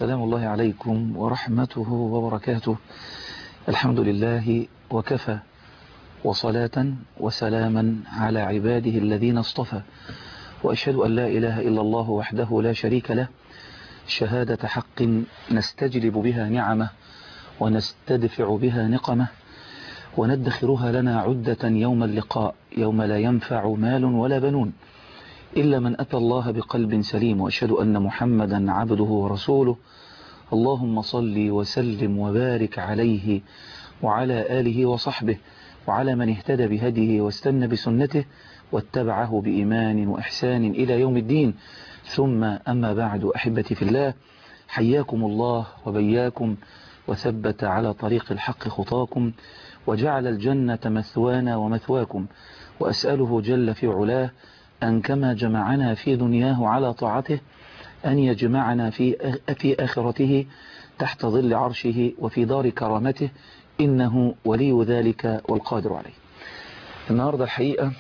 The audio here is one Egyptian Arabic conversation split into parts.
سلام الله عليكم ورحمته وبركاته الحمد لله وكفى وصلاة وسلاما على عباده الذين اصطفى وأشهد أن لا إله إلا الله وحده لا شريك له شهادة حق نستجلب بها نعمه ونستدفع بها نقمه وندخرها لنا عدة يوم اللقاء يوم لا ينفع مال ولا بنون إلا من أتى الله بقلب سليم وأشهد أن محمدا عبده ورسوله اللهم صل وسلم وبارك عليه وعلى آله وصحبه وعلى من اهتدى بهديه واستنى بسنته واتبعه بإيمان وإحسان إلى يوم الدين ثم أما بعد أحبتي في الله حياكم الله وبياكم وثبت على طريق الحق خطاكم وجعل الجنة مثوانا ومثواكم وأسأله جل في علاه أن كما جمعنا في دنياه على طاعته أن يجمعنا في في آخرته تحت ظل عرشه وفي دار كرامته إنه ولي ذلك والقادر عليه النهاردة الحقيقة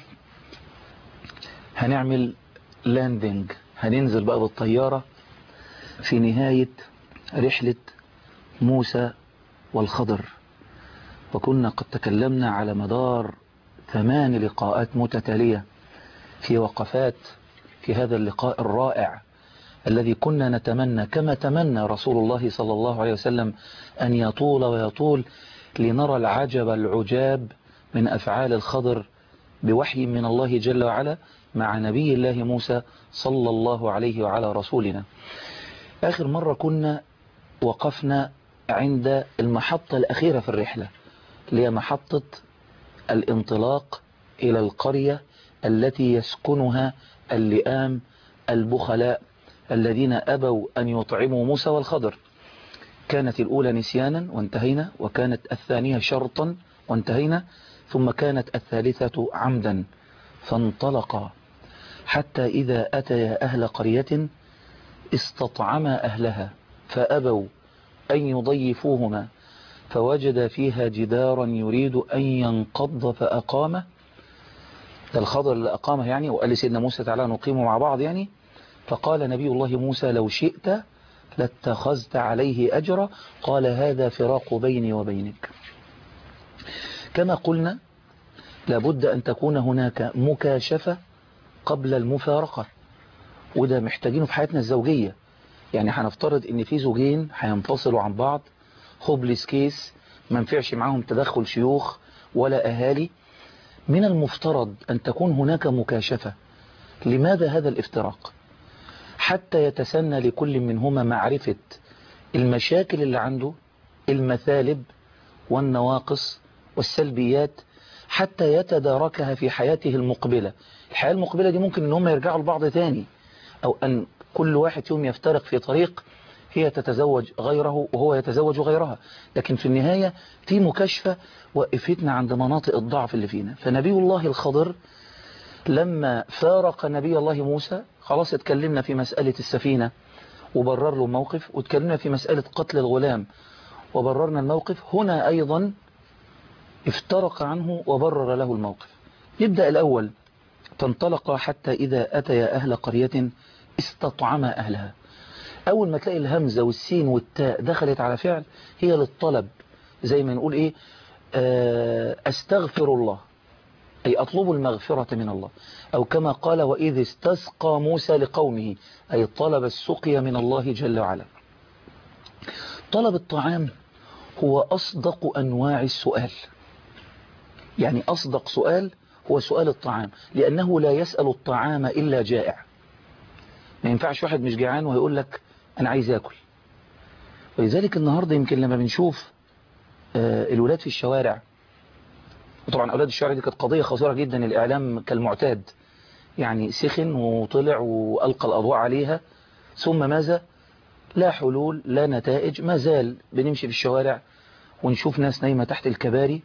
هنعمل لاندنج هننزل بقى بالطيارة في نهاية رحلة موسى والخضر وكنا قد تكلمنا على مدار ثمان لقاءات متتالية في وقفات في هذا اللقاء الرائع الذي كنا نتمنى كما تمنى رسول الله صلى الله عليه وسلم أن يطول ويطول لنرى العجب العجاب من أفعال الخضر بوحي من الله جل وعلا مع نبي الله موسى صلى الله عليه وعلى رسولنا آخر مرة كنا وقفنا عند المحطة الأخيرة في الرحلة اللي هي محطة الانطلاق إلى القرية التي يسكنها اللئام البخلاء الذين أبوا أن يطعموا موسى والخضر كانت الأولى نسيانا وانتهينا وكانت الثانية شرطا وانتهينا ثم كانت الثالثة عمدا فانطلقا حتى إذا أتيا أهل قرية استطعما أهلها فأبوا أن يضيفوهما فوجد فيها جدارا يريد أن ينقض فأقامه ده الخضر اللي أقامه يعني وقال لسيدنا موسى تعالى نقيمه مع بعض يعني فقال نبي الله موسى لو شئت لاتخذت عليه أجرا قال هذا فراق بيني وبينك كما قلنا لابد أن تكون هناك مكاشفة قبل المفارقة وده محتاجينه في حياتنا الزوجية يعني هنفترض ان في زوجين هينفصلوا عن بعض هوبليس كيس ما ينفعش معاهم تدخل شيوخ ولا أهالي من المفترض أن تكون هناك مكاشفة لماذا هذا الافتراق حتى يتسنى لكل منهما معرفة المشاكل اللي عنده المثالب والنواقص والسلبيات حتى يتداركها في حياته المقبلة الحياة المقبلة دي ممكن ان هم يرجعوا لبعض تاني او ان كل واحد فيهم يفترق في طريق هي تتزوج غيره وهو يتزوج غيرها لكن في النهاية في مكاشفة وقفتنا عند مناطق الضعف اللي فينا فنبي الله الخضر لما فارق نبي الله موسى خلاص اتكلمنا في مسألة السفينة وبرر له الموقف واتكلمنا في مسألة قتل الغلام وبررنا الموقف هنا أيضا افترق عنه وبرر له الموقف يبدأ الأول فانطلق حتى إذا أتيا أهل قرية استطعما أهلها أول ما تلاقي الهمزة والسين والتاء دخلت على فعل هي للطلب زي ما نقول إيه أستغفر الله أي أطلب المغفرة من الله أو كما قال وإذ استسقى موسى لقومه أي طلب السقيا من الله جل وعلا طلب الطعام هو أصدق أنواع السؤال يعني أصدق سؤال هو سؤال الطعام لأنه لا يسأل الطعام إلا جائع ما ينفعش واحد مش جعان ويقول لك أنا عايز أكل ولذلك النهاردة يمكن لما بنشوف الولاد في الشوارع وطبعا أولاد الشوارع دي كانت قضية خطيرة جدا الإعلام كالمعتاد يعني سخن وطلع وألقى الأضواء عليها ثم ماذا لا حلول لا نتائج ما زال بنمشي في الشوارع ونشوف ناس نايمة تحت الكباري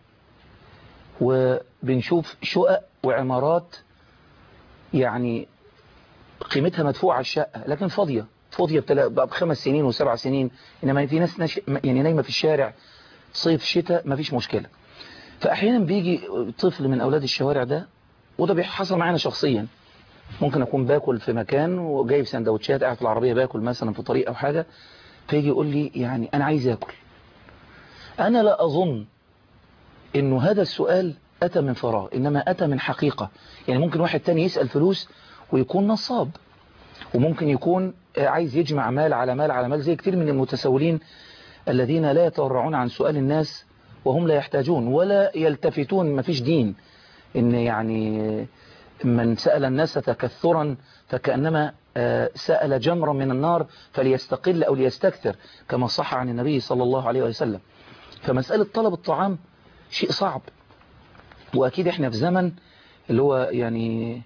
وبنشوف شقق وعمارات يعني قيمتها مدفوعة الشقة لكن فاضية فاضية بخمس سنين وسبع سنين إنما في ناس نش... يعني نايمة في الشارع صيف شتاء ما فيش مشكلة فأحيانا بيجي طفل من أولاد الشوارع ده وده حصل معانا شخصيا ممكن أكون باكل في مكان وجايب سندوتشات قاعد في العربية باكل مثلا في طريق أو حاجة فيجي يقول لي يعني أنا عايز أكل أنا لا أظن إنه هذا السؤال أتى من فراغ إنما أتى من حقيقة يعني ممكن واحد تاني يسأل فلوس ويكون نصاب وممكن يكون عايز يجمع مال على مال على مال زي كتير من المتسولين الذين لا يتورعون عن سؤال الناس وهم لا يحتاجون ولا يلتفتون ما فيش دين إن يعني من سأل الناس تكثرا فكأنما سأل جمرا من النار فليستقل أو ليستكثر كما صح عن النبي صلى الله عليه وسلم فمسألة طلب الطعام شيء صعب وأكيد احنا في زمن اللي هو يعني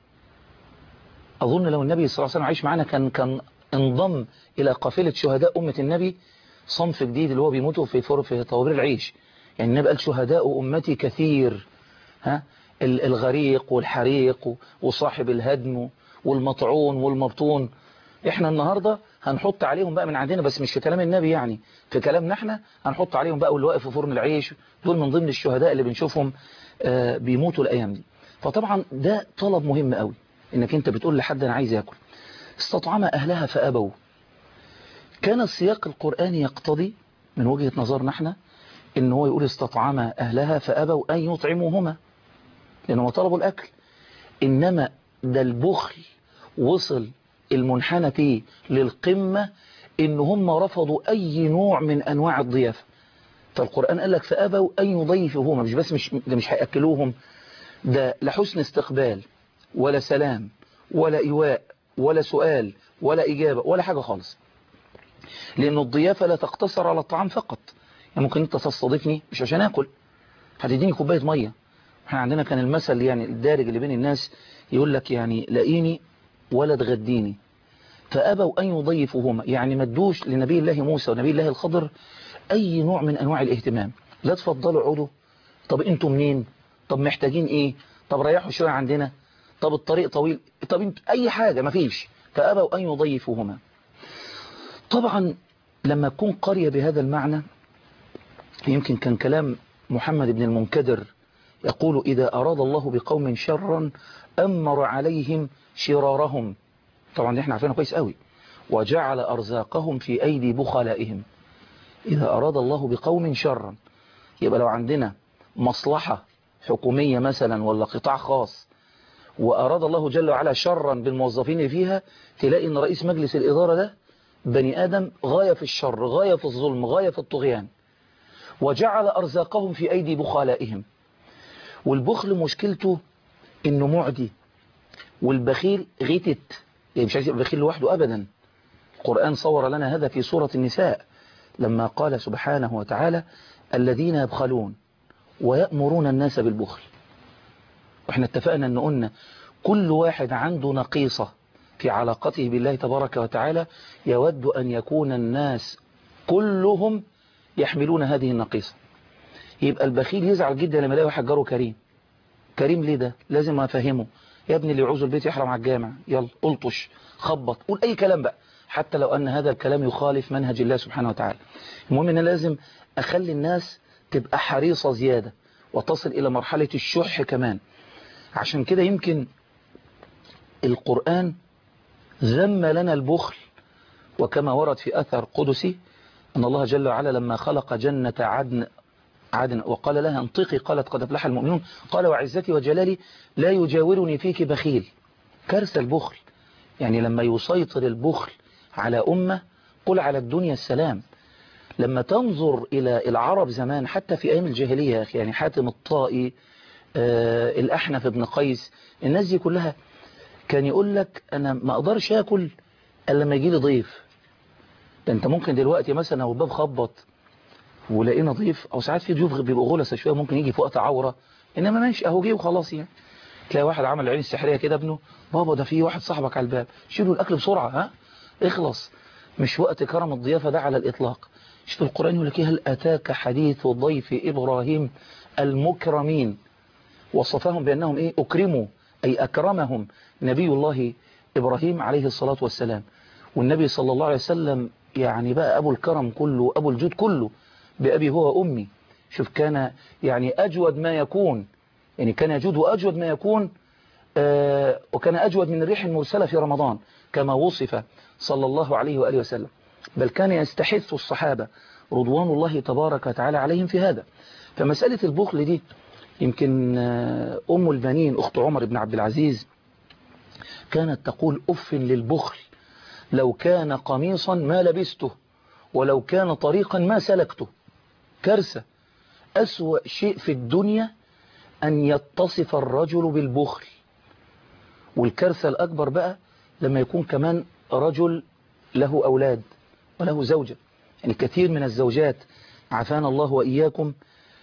أظن لو النبي صلى الله عليه وسلم عايش معنا كان كان انضم إلى قافلة شهداء أمة النبي صنف جديد اللي هو بيموتوا في فور في طوابير العيش يعني النبي قال شهداء أمتي كثير ها الغريق والحريق وصاحب الهدم والمطعون والمبطون احنا النهاردة هنحط عليهم بقى من عندنا بس مش في كلام النبي يعني في كلامنا احنا هنحط عليهم بقى واللي واقف في فرن العيش دول من ضمن الشهداء اللي بنشوفهم بيموتوا الأيام دي فطبعا ده طلب مهم قوي انك انت بتقول لحد انا عايز ياكل استطعم اهلها فابوا كان السياق القرآني يقتضي من وجهة نظرنا احنا ان هو يقول استطعم اهلها فابوا ان يطعموهما لانهم طلبوا الاكل انما ده البخل وصل المنحنى فيه للقمة ان هم رفضوا اي نوع من انواع الضيافة فالقرآن قال لك فابوا ان يضيفوهما مش بس مش ده مش هياكلوهم ده لحسن استقبال ولا سلام ولا إيواء ولا سؤال ولا إجابة ولا حاجة خالص لأن الضيافة لا تقتصر على الطعام فقط يعني ممكن أنت تستضيفني مش عشان أكل هتديني كوباية مية احنا عندنا كان المثل يعني الدارج اللي بين الناس يقول لك يعني لاقيني ولا تغديني فأبوا أن يضيفوهما يعني ما ادوش لنبي الله موسى ونبي الله الخضر أي نوع من أنواع الاهتمام لا تفضلوا عودوا طب انتوا منين طب محتاجين ايه طب ريحوا شوية عندنا طب الطريق طويل طب انت اي حاجة مفيش فأبوا أن يضيفوهما طبعا لما تكون قرية بهذا المعنى يمكن كان كلام محمد بن المنكدر يقول إذا أراد الله بقوم شرا أمر عليهم شرارهم طبعا دي احنا عارفينها كويس قوي وجعل أرزاقهم في أيدي بخلائهم إذا أراد الله بقوم شرا يبقى لو عندنا مصلحة حكومية مثلا ولا قطاع خاص وأراد الله جل وعلا شرا بالموظفين اللي فيها تلاقي أن رئيس مجلس الإدارة ده بني آدم غاية في الشر غاية في الظلم غاية في الطغيان وجعل أرزاقهم في أيدي بخلائهم والبخل مشكلته إنه معدي والبخيل غتت يعني مش عايز يبقى بخيل لوحده أبدا القرآن صور لنا هذا في سورة النساء لما قال سبحانه وتعالى الذين يبخلون ويأمرون الناس بالبخل واحنا اتفقنا ان قلنا كل واحد عنده نقيصة في علاقته بالله تبارك وتعالى يود أن يكون الناس كلهم يحملون هذه النقيصة يبقى البخيل يزعل جدا لما يلاقي واحد جاره كريم كريم ليه ده لازم افهمه يا ابني اللي يعوز البيت يحرم على الجامع يلا الطش خبط قول اي كلام بقى حتى لو ان هذا الكلام يخالف منهج الله سبحانه وتعالى المهم ان لازم اخلي الناس تبقى حريصة زيادة وتصل الى مرحلة الشح كمان عشان كده يمكن القرآن ذم لنا البخل وكما ورد في أثر قدسي أن الله جل وعلا لما خلق جنة عدن عدن وقال لها انطقي قالت قد افلح المؤمنون قال وعزتي وجلالي لا يجاورني فيك بخيل كارثة البخل يعني لما يسيطر البخل على أمة قل على الدنيا السلام لما تنظر إلى العرب زمان حتى في أيام الجاهلية يا أخي يعني حاتم الطائي آه الأحنف بن قيس الناس دي كلها كان يقول لك أنا ما أقدرش أكل إلا لما يجي لي ضيف ده أنت ممكن دلوقتي مثلا لو الباب خبط ولقينا ضيف او ساعات في ضيوف بيبقوا غلسه شويه ممكن يجي في وقت عوره انما ماشي اهو جه وخلاص يعني تلاقي واحد عمل العين السحريه كده ابنه بابا ده في واحد صاحبك على الباب شيلوا الاكل بسرعه ها اخلص مش وقت كرم الضيافه ده على الاطلاق شوف القران يقول لك هل اتاك حديث ضيف ابراهيم المكرمين وصفهم بانهم ايه اكرموا اي اكرمهم نبي الله ابراهيم عليه الصلاه والسلام والنبي صلى الله عليه وسلم يعني بقى ابو الكرم كله ابو الجود كله بأبي هو أمي شوف كان يعني أجود ما يكون يعني كان يجود وأجود ما يكون آه وكان أجود من الريح المرسلة في رمضان كما وصف صلى الله عليه وآله وسلم بل كان يستحث الصحابة رضوان الله تبارك وتعالى عليهم في هذا فمسألة البخل دي يمكن أم البنين أخت عمر بن عبد العزيز كانت تقول أف للبخل لو كان قميصا ما لبسته ولو كان طريقا ما سلكته كارثة أسوأ شيء في الدنيا أن يتصف الرجل بالبخل والكارثة الأكبر بقى لما يكون كمان رجل له أولاد وله زوجة يعني كثير من الزوجات عافانا الله وإياكم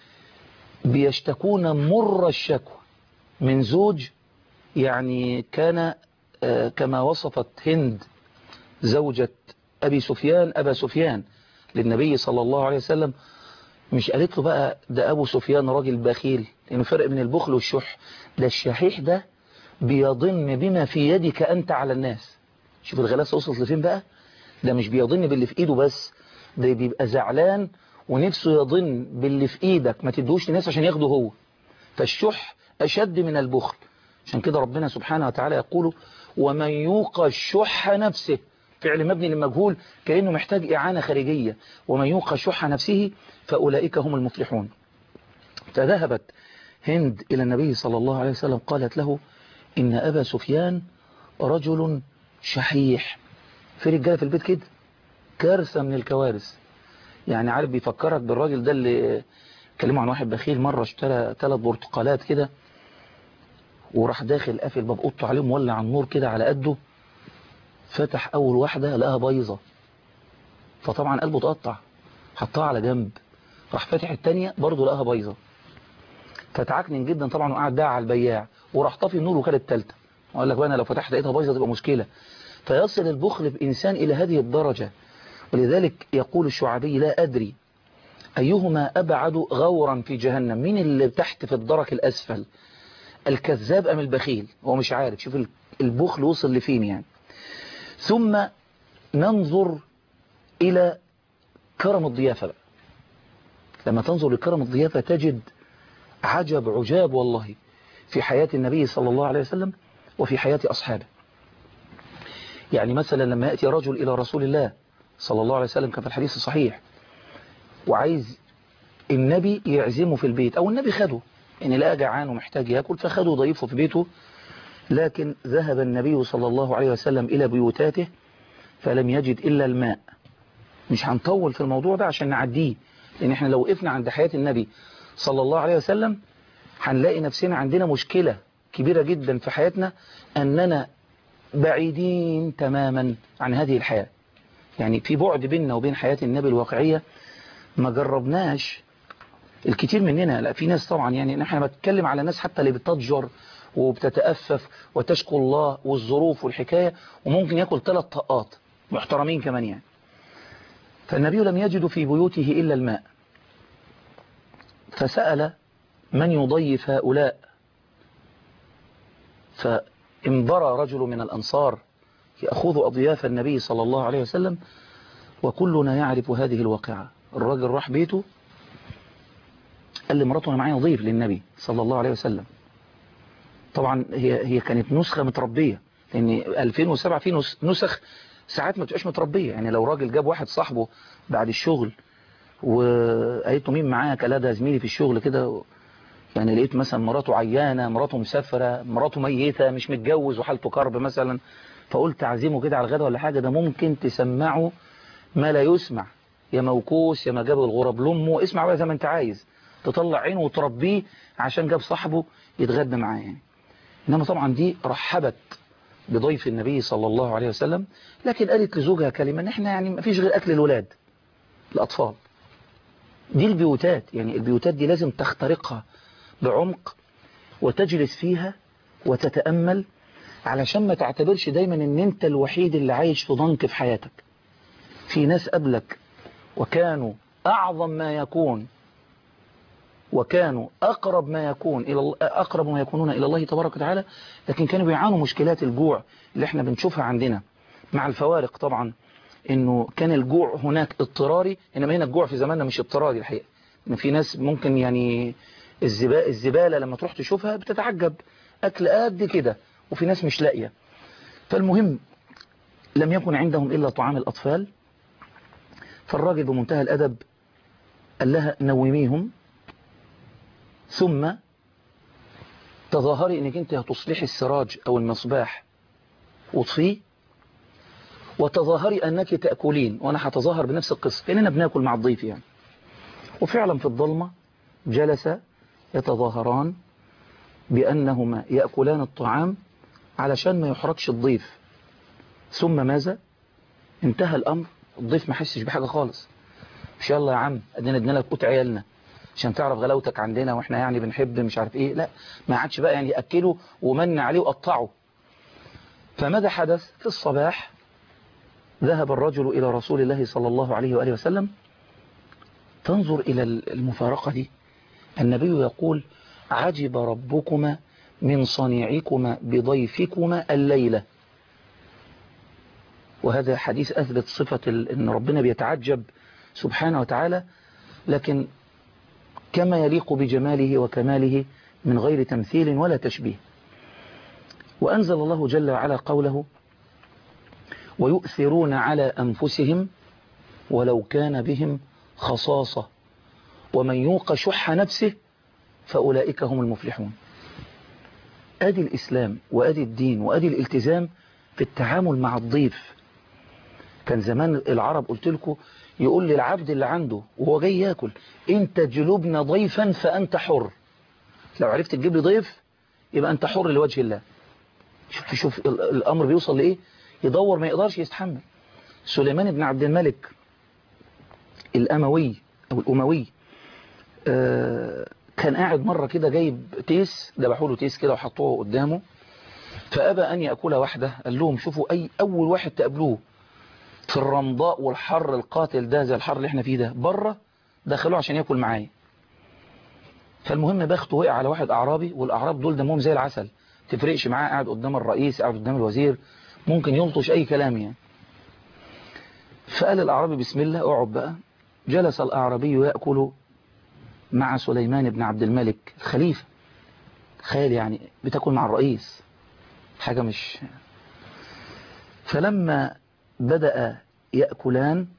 بيشتكون مر الشكوى من زوج يعني كان كما وصفت هند زوجة أبي سفيان أبا سفيان للنبي صلى الله عليه وسلم مش قالت له بقى ده أبو سفيان راجل بخيل لأنه فرق من البخل والشح ده الشحيح ده بيظن بما في يدك أنت على الناس شوف الغلاسة وصلت لفين بقى ده مش بيظن باللي في إيده بس ده بيبقى زعلان ونفسه يظن باللي في إيدك ما تدوش لناس عشان ياخده هو فالشح أشد من البخل عشان كده ربنا سبحانه وتعالى يقول ومن يوق الشح نفسه فعل مبني للمجهول كأنه محتاج إعانة خارجية ومن يوق شح نفسه فأولئك هم المفلحون فذهبت هند إلى النبي صلى الله عليه وسلم قالت له إن أبا سفيان رجل شحيح في رجالة في البيت كده كارثة من الكوارث يعني عارف بيفكرك بالراجل ده اللي كلموا عن واحد بخيل مرة اشترى ثلاث برتقالات كده وراح داخل قافل باب اوضته عليه مولع على النور كده على قده فتح اول واحدة لقاها بايظة فطبعا قلبه اتقطع حطها على جنب راح فاتح التانية برضه لقاها بايظة فتعكنن جدا طبعا وقعد داعي على البياع وراح طفي النور وكان التالتة وقال لك بقى انا لو فتحت لقيتها بايظة تبقى مشكلة فيصل البخل بإنسان إلى هذه الدرجة ولذلك يقول الشعبي لا أدري أيهما أبعد غورا في جهنم مين اللي تحت في الدرك الأسفل الكذاب أم البخيل هو مش عارف شوف البخل وصل لفين يعني ثم ننظر إلى كرم الضيافة بقى لما تنظر لكرم الضيافة تجد عجب عجاب والله في حياة النبي صلى الله عليه وسلم وفي حياة أصحابه يعني مثلا لما يأتي رجل إلى رسول الله صلى الله عليه وسلم كما في الحديث الصحيح وعايز النبي يعزمه في البيت أو النبي خده إن لقى جعان ومحتاج يأكل فخده ضيفه في بيته لكن ذهب النبي صلى الله عليه وسلم إلى بيوتاته فلم يجد إلا الماء مش هنطول في الموضوع ده عشان نعديه لأن احنا لو وقفنا عند حياة النبي صلى الله عليه وسلم هنلاقي نفسنا عندنا مشكلة كبيرة جدا في حياتنا أننا بعيدين تماما عن هذه الحياة يعني في بعد بيننا وبين حياة النبي الواقعية ما جربناش الكثير مننا لا في ناس طبعا يعني نحن بتكلم على ناس حتى اللي بتتجر وبتتأفف وتشكو الله والظروف والحكاية وممكن ياكل ثلاث طقات محترمين كمان يعني فالنبي لم يجد في بيوته إلا الماء فسأل من يضيف هؤلاء فانبرى رجل من الأنصار يأخذ أضياف النبي صلى الله عليه وسلم وكلنا يعرف هذه الواقعة الراجل راح بيته قال لمراته أنا معايا ضيف للنبي صلى الله عليه وسلم طبعا هي هي كانت نسخة متربية لأن 2007 في نسخ ساعات ما تبقاش متربية يعني لو راجل جاب واحد صاحبه بعد الشغل وقالت له مين معاك قال ده زميلي في الشغل كده يعني لقيت مثلا مراته عيانة مراته مسافرة مراته ميتة مش متجوز وحالته كرب مثلا فقلت اعزمه كده على الغدا ولا حاجة ده ممكن تسمعه ما لا يسمع يا موكوس يا ما جاب الغراب لامه اسمع بقى زي ما انت عايز تطلع عينه وتربيه عشان جاب صاحبه يتغدى معاه يعني انما طبعا دي رحبت بضيف النبي صلى الله عليه وسلم لكن قالت لزوجها كلمة ان احنا يعني ما فيش غير اكل الولاد الاطفال دي البيوتات يعني البيوتات دي لازم تخترقها بعمق وتجلس فيها وتتأمل علشان ما تعتبرش دايما ان انت الوحيد اللي عايش في ضنك في حياتك في ناس قبلك وكانوا اعظم ما يكون وكانوا أقرب ما يكون إلى أقرب ما يكونون إلى الله تبارك وتعالى لكن كانوا بيعانوا مشكلات الجوع اللي احنا بنشوفها عندنا مع الفوارق طبعا إنه كان الجوع هناك اضطراري إنما هنا الجوع في زماننا مش اضطراري الحقيقة إن في ناس ممكن يعني الزبالة لما تروح تشوفها بتتعجب أكل قد كده وفي ناس مش لاقية فالمهم لم يكن عندهم إلا طعام الأطفال فالراجل بمنتهى الأدب قال لها نوميهم ثم تظاهري انك انت هتصلحي السراج او المصباح وطفيه وتظاهري انك تأكلين وانا هتظاهر بنفس القصة كأننا بناكل مع الضيف يعني وفعلا في الظلمة جلس يتظاهران بأنهما يأكلان الطعام علشان ما يحرقش الضيف ثم ماذا انتهى الأمر الضيف ما حسش بحاجة خالص مش يلا يا عم ادينا ادينا لك قوت عيالنا عشان تعرف غلاوتك عندنا واحنا يعني بنحب مش عارف ايه لا ما عادش بقى يعني يأكله ومن عليه وقطعه فماذا حدث في الصباح ذهب الرجل إلى رسول الله صلى الله عليه وآله وسلم تنظر إلى المفارقة دي النبي يقول عجب ربكما من صنيعكما بضيفكما الليلة وهذا حديث أثبت صفة أن ربنا بيتعجب سبحانه وتعالى لكن كما يليق بجماله وكماله من غير تمثيل ولا تشبيه وأنزل الله جل وعلا قوله ويؤثرون على أنفسهم ولو كان بهم خصاصة ومن يوق شح نفسه فأولئك هم المفلحون أدي الإسلام وأدي الدين وأدي الالتزام في التعامل مع الضيف كان زمان العرب قلت لكم يقول للعبد اللي عنده وهو جاي ياكل انت جلوبنا ضيفا فأنت حر لو عرفت تجيب لي ضيف يبقى أنت حر لوجه الله شوف شوف الأمر بيوصل لإيه يدور ما يقدرش يستحمل سليمان بن عبد الملك الأموي أو الأموي آه كان قاعد مرة كده جايب تيس ذبحوا له تيس كده وحطوه قدامه فأبى أن يأكل واحدة قال لهم شوفوا أي أول واحد تقابلوه في الرمضاء والحر القاتل ده زي الحر اللي احنا فيه ده بره دخلوه عشان ياكل معايا فالمهم بخته وقع على واحد أعرابي والأعراب دول دمهم زي العسل تفرقش معاه قاعد قدام الرئيس قاعد قدام الوزير ممكن يلطش أي كلام يعني فقال الأعرابي بسم الله اقعد بقى جلس الأعرابي يأكل مع سليمان بن عبد الملك الخليفة تخيل يعني بتاكل مع الرئيس حاجة مش فلما بدأ يأكلان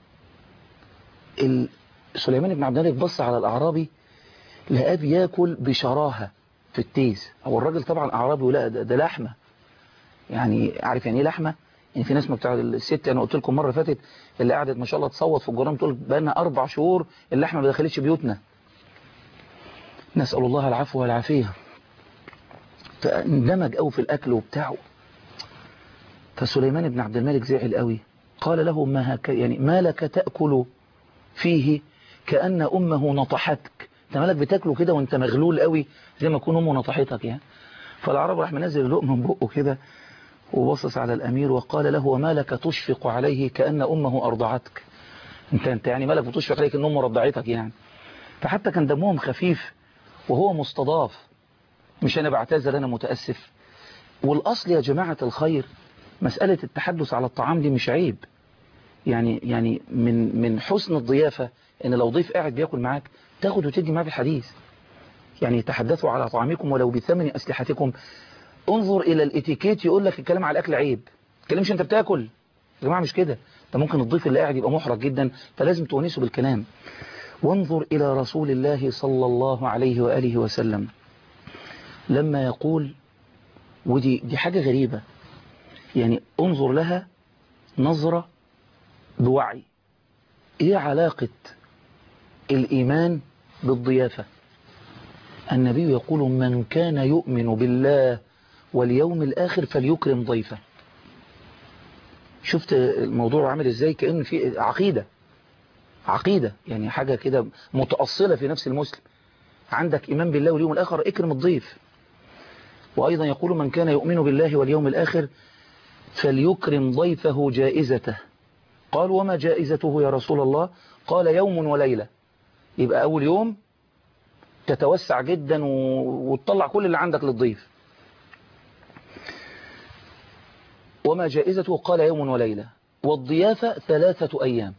سليمان بن عبد الملك بص على الأعرابي لقاه بياكل بشراهة في التيس هو الراجل طبعا أعرابي ولا ده, ده لحمة يعني عارف يعني ايه لحمة يعني في ناس ما بتاع الست انا قلت لكم مرة فاتت اللي قعدت ما شاء الله تصوت في الجرام تقول بقالنا أربع شهور اللحمة ما دخلتش بيوتنا نسأل الله العفو والعافية فاندمج قوي في الأكل وبتاعه فسليمان بن عبد الملك زعل قوي قال له ما هك يعني ما لك تأكل فيه كأن أمه نطحتك انت مالك بتاكله كده وانت مغلول قوي زي ما تكون أمه نطحتك يعني فالعرب راح منزل اللقمة من بقه كده وبصص على الأمير وقال له وما لك تشفق عليه كأن أمه أرضعتك انت انت يعني مالك بتشفق عليك ان أمه رضعتك يعني فحتى كان دمهم خفيف وهو مستضاف مش أنا بعتذر أنا متأسف والأصل يا جماعة الخير مسألة التحدث على الطعام دي مش عيب يعني يعني من من حسن الضيافة ان لو ضيف قاعد بياكل معاك تاخد وتدي معاه في الحديث يعني تحدثوا على طعامكم ولو بثمن أسلحتكم انظر إلى الاتيكيت يقول لك الكلام على الأكل عيب تكلمش انت بتاكل يا جماعة مش كده ده ممكن الضيف اللي قاعد يبقى محرج جدا فلازم تونسه بالكلام وانظر إلى رسول الله صلى الله عليه وآله وسلم لما يقول ودي دي حاجة غريبة يعني انظر لها نظرة بوعي ايه علاقة الإيمان بالضيافة النبي يقول من كان يؤمن بالله واليوم الآخر فليكرم ضيفه شفت الموضوع عامل ازاي كأن في عقيدة عقيدة يعني حاجة كده متأصلة في نفس المسلم عندك إيمان بالله واليوم الآخر اكرم الضيف وأيضا يقول من كان يؤمن بالله واليوم الآخر فليكرم ضيفه جائزته قال وما جائزته يا رسول الله قال يوم وليلة يبقى أول يوم تتوسع جدا وتطلع كل اللي عندك للضيف وما جائزته قال يوم وليلة والضيافة ثلاثة أيام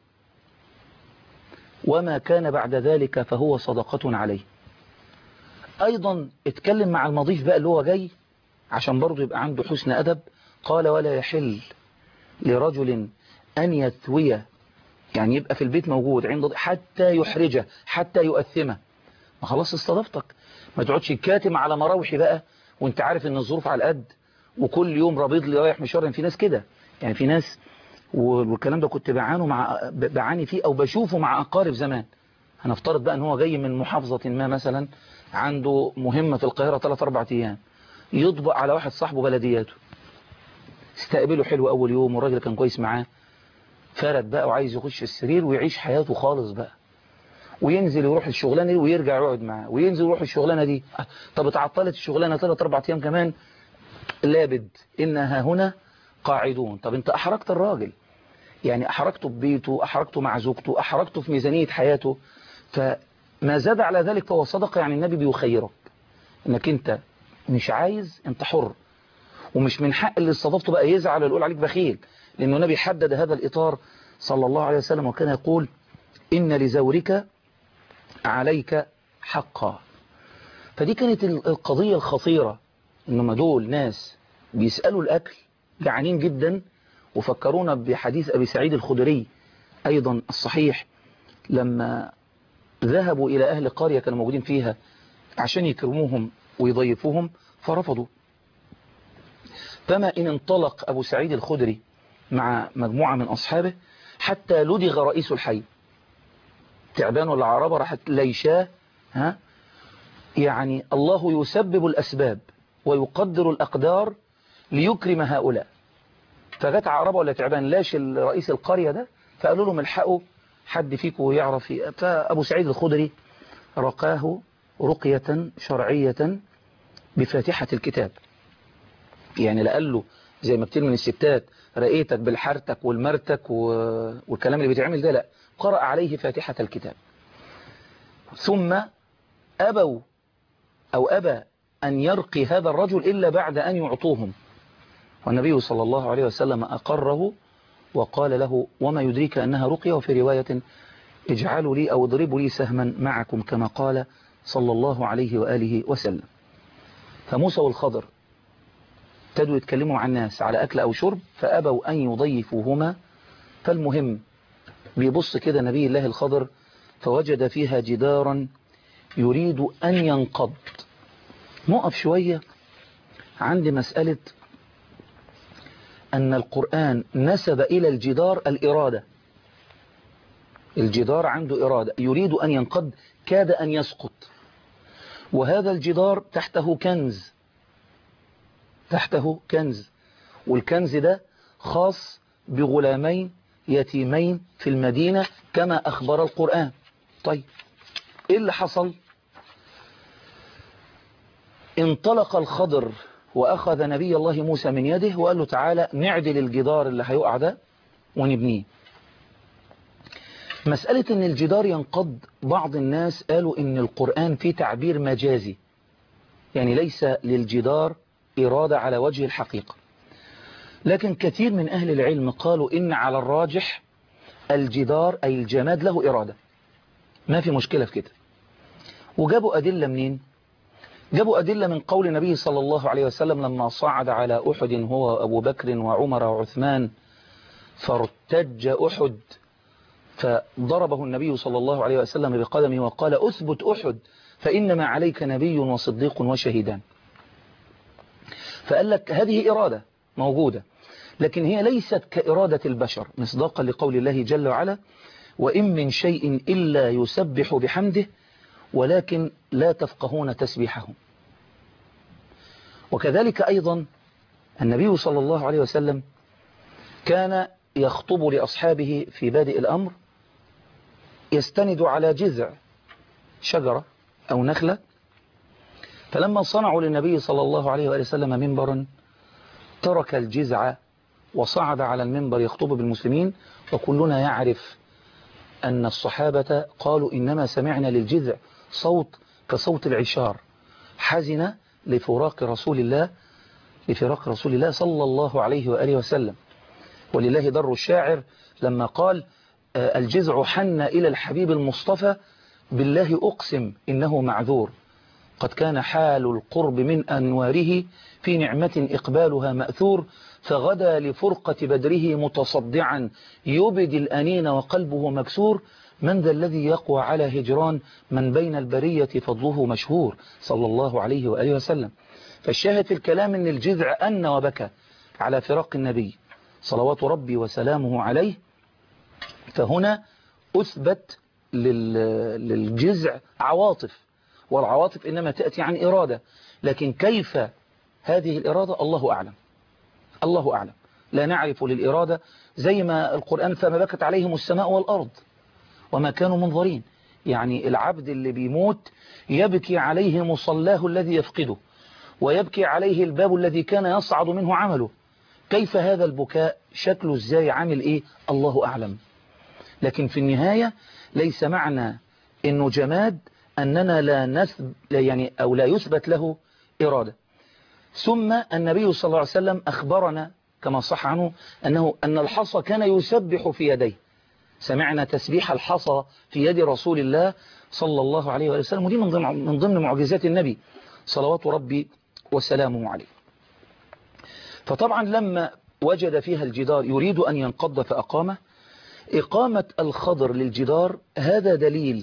وما كان بعد ذلك فهو صدقة عليه أيضا اتكلم مع المضيف بقى اللي هو جاي عشان برضه يبقى عنده حسن أدب قال ولا يحل لرجل أن يثوي يعني يبقى في البيت موجود عند حتى يحرجه حتى يؤثمه ما خلاص استضفتك ما تقعدش كاتم على مراوحي بقى وانت عارف ان الظروف على القد وكل يوم رابط لي رايح مشوار في ناس كده يعني في ناس والكلام ده كنت بعانه مع بعاني فيه او بشوفه مع اقارب زمان هنفترض بقى ان هو جاي من محافظة ما مثلا عنده مهمة في القاهرة 3 4 ايام يطبق على واحد صاحبه بلدياته استقبله حلو اول يوم والراجل كان كويس معاه فرد بقى وعايز يخش السرير ويعيش حياته خالص بقى وينزل يروح الشغلانه دي ويرجع يقعد معاه وينزل يروح الشغلانه دي طب اتعطلت الشغلانه 3 4 ايام كمان لابد انها هنا قاعدون طب انت احرجت الراجل يعني احرجته ببيته احرجته مع زوجته احرجته في ميزانية حياته فما زاد على ذلك فهو صدق يعني النبي بيخيرك انك انت مش عايز انت حر ومش من حق اللي استضفته بقى يزعل ويقول عليك بخيل لانه النبي حدد هذا الاطار صلى الله عليه وسلم وكان يقول ان لزورك عليك حقا فدي كانت القضية الخطيرة انما دول ناس بيسألوا الاكل جعانين جدا وفكرونا بحديث ابي سعيد الخدري ايضا الصحيح لما ذهبوا الى اهل قرية كانوا موجودين فيها عشان يكرموهم ويضيفوهم فرفضوا فما ان انطلق ابو سعيد الخدري مع مجموعة من اصحابه حتى لدغ رئيس الحي تعبان ولا عربة راحت ليشاه ها يعني الله يسبب الأسباب ويقدر الأقدار ليكرم هؤلاء فجت عربة ولا تعبان لاش رئيس القرية ده فقالوا لهم الحقوا حد فيكم يعرف فأبو سعيد الخدري رقاه رقية شرعية بفاتحة الكتاب يعني لقال له زي ما كتير من الستات رقيتك بالحرتك والمرتك والكلام اللي بيتعمل ده لا قرأ عليه فاتحة الكتاب ثم أبوا أو أبى أن يرقي هذا الرجل إلا بعد أن يعطوهم والنبي صلى الله عليه وسلم أقره وقال له وما يدريك أنها رقية وفي رواية اجعلوا لي أو اضربوا لي سهما معكم كما قال صلى الله عليه وآله وسلم فموسى والخضر ابتدوا يتكلموا مع الناس على أكل أو شرب فأبوا أن يضيفوهما فالمهم بيبص كده نبي الله الخضر فوجد فيها جدارا يريد أن ينقض نقف شوية عند مسألة أن القرآن نسب إلى الجدار الإرادة الجدار عنده إرادة يريد أن ينقض كاد أن يسقط وهذا الجدار تحته كنز تحته كنز والكنز ده خاص بغلامين يتيمين في المدينة كما أخبر القرآن طيب إيه اللي حصل انطلق الخضر وأخذ نبي الله موسى من يده وقال له تعالى نعدل الجدار اللي هيقع ده ونبنيه مسألة ان الجدار ينقض بعض الناس قالوا ان القرآن فيه تعبير مجازي يعني ليس للجدار إرادة على وجه الحقيقة لكن كثير من أهل العلم قالوا إن على الراجح الجدار أي الجماد له إرادة ما في مشكلة في كده وجابوا أدلة منين جابوا أدلة من قول النبي صلى الله عليه وسلم لما صعد على أحد هو أبو بكر وعمر وعثمان فارتج أحد فضربه النبي صلى الله عليه وسلم بقدمه وقال أثبت أحد فإنما عليك نبي وصديق وشهيدان فقال لك هذه إرادة موجودة لكن هي ليست كإرادة البشر مصداقا لقول الله جل وعلا وإن من شيء إلا يسبح بحمده ولكن لا تفقهون تسبيحهم وكذلك أيضا النبي صلى الله عليه وسلم كان يخطب لأصحابه في بادئ الأمر يستند على جذع شجرة أو نخلة فلما صنعوا للنبي صلى الله عليه وآله وسلم منبرا ترك الجذع وصعد على المنبر يخطب بالمسلمين وكلنا يعرف أن الصحابة قالوا إنما سمعنا للجذع صوت كصوت العشار حزن لفراق رسول الله لفراق رسول الله صلى الله عليه وآله وسلم ولله در الشاعر لما قال الجذع حن إلى الحبيب المصطفى بالله أقسم إنه معذور قد كان حال القرب من أنواره في نعمة إقبالها مأثور فغدا لفرقة بدره متصدعا يبدي الأنين وقلبه مكسور من ذا الذي يقوى على هجران من بين البرية فضله مشهور صلى الله عليه وآله وسلم فالشاهد في الكلام أن الجذع أن وبكى على فراق النبي صلوات ربي وسلامه عليه فهنا أثبت للجذع عواطف والعواطف إنما تأتي عن إرادة لكن كيف هذه الإرادة الله أعلم الله أعلم لا نعرف للإرادة زي ما القرآن فما بكت عليهم السماء والأرض وما كانوا منظرين يعني العبد اللي بيموت يبكي عليه مصلاه الذي يفقده ويبكي عليه الباب الذي كان يصعد منه عمله كيف هذا البكاء شكله ازاي عامل ايه الله أعلم لكن في النهاية ليس معنى انه جماد اننا لا نثب يعني او لا يثبت له إرادة ثم النبي صلى الله عليه وسلم أخبرنا كما صح عنه أنه أن الحصى كان يسبح في يديه سمعنا تسبيح الحصى في يد رسول الله صلى الله عليه وسلم ودي من ضمن من ضمن معجزات النبي صلوات ربي وسلامه عليه فطبعا لما وجد فيها الجدار يريد أن ينقض فأقامه إقامة الخضر للجدار هذا دليل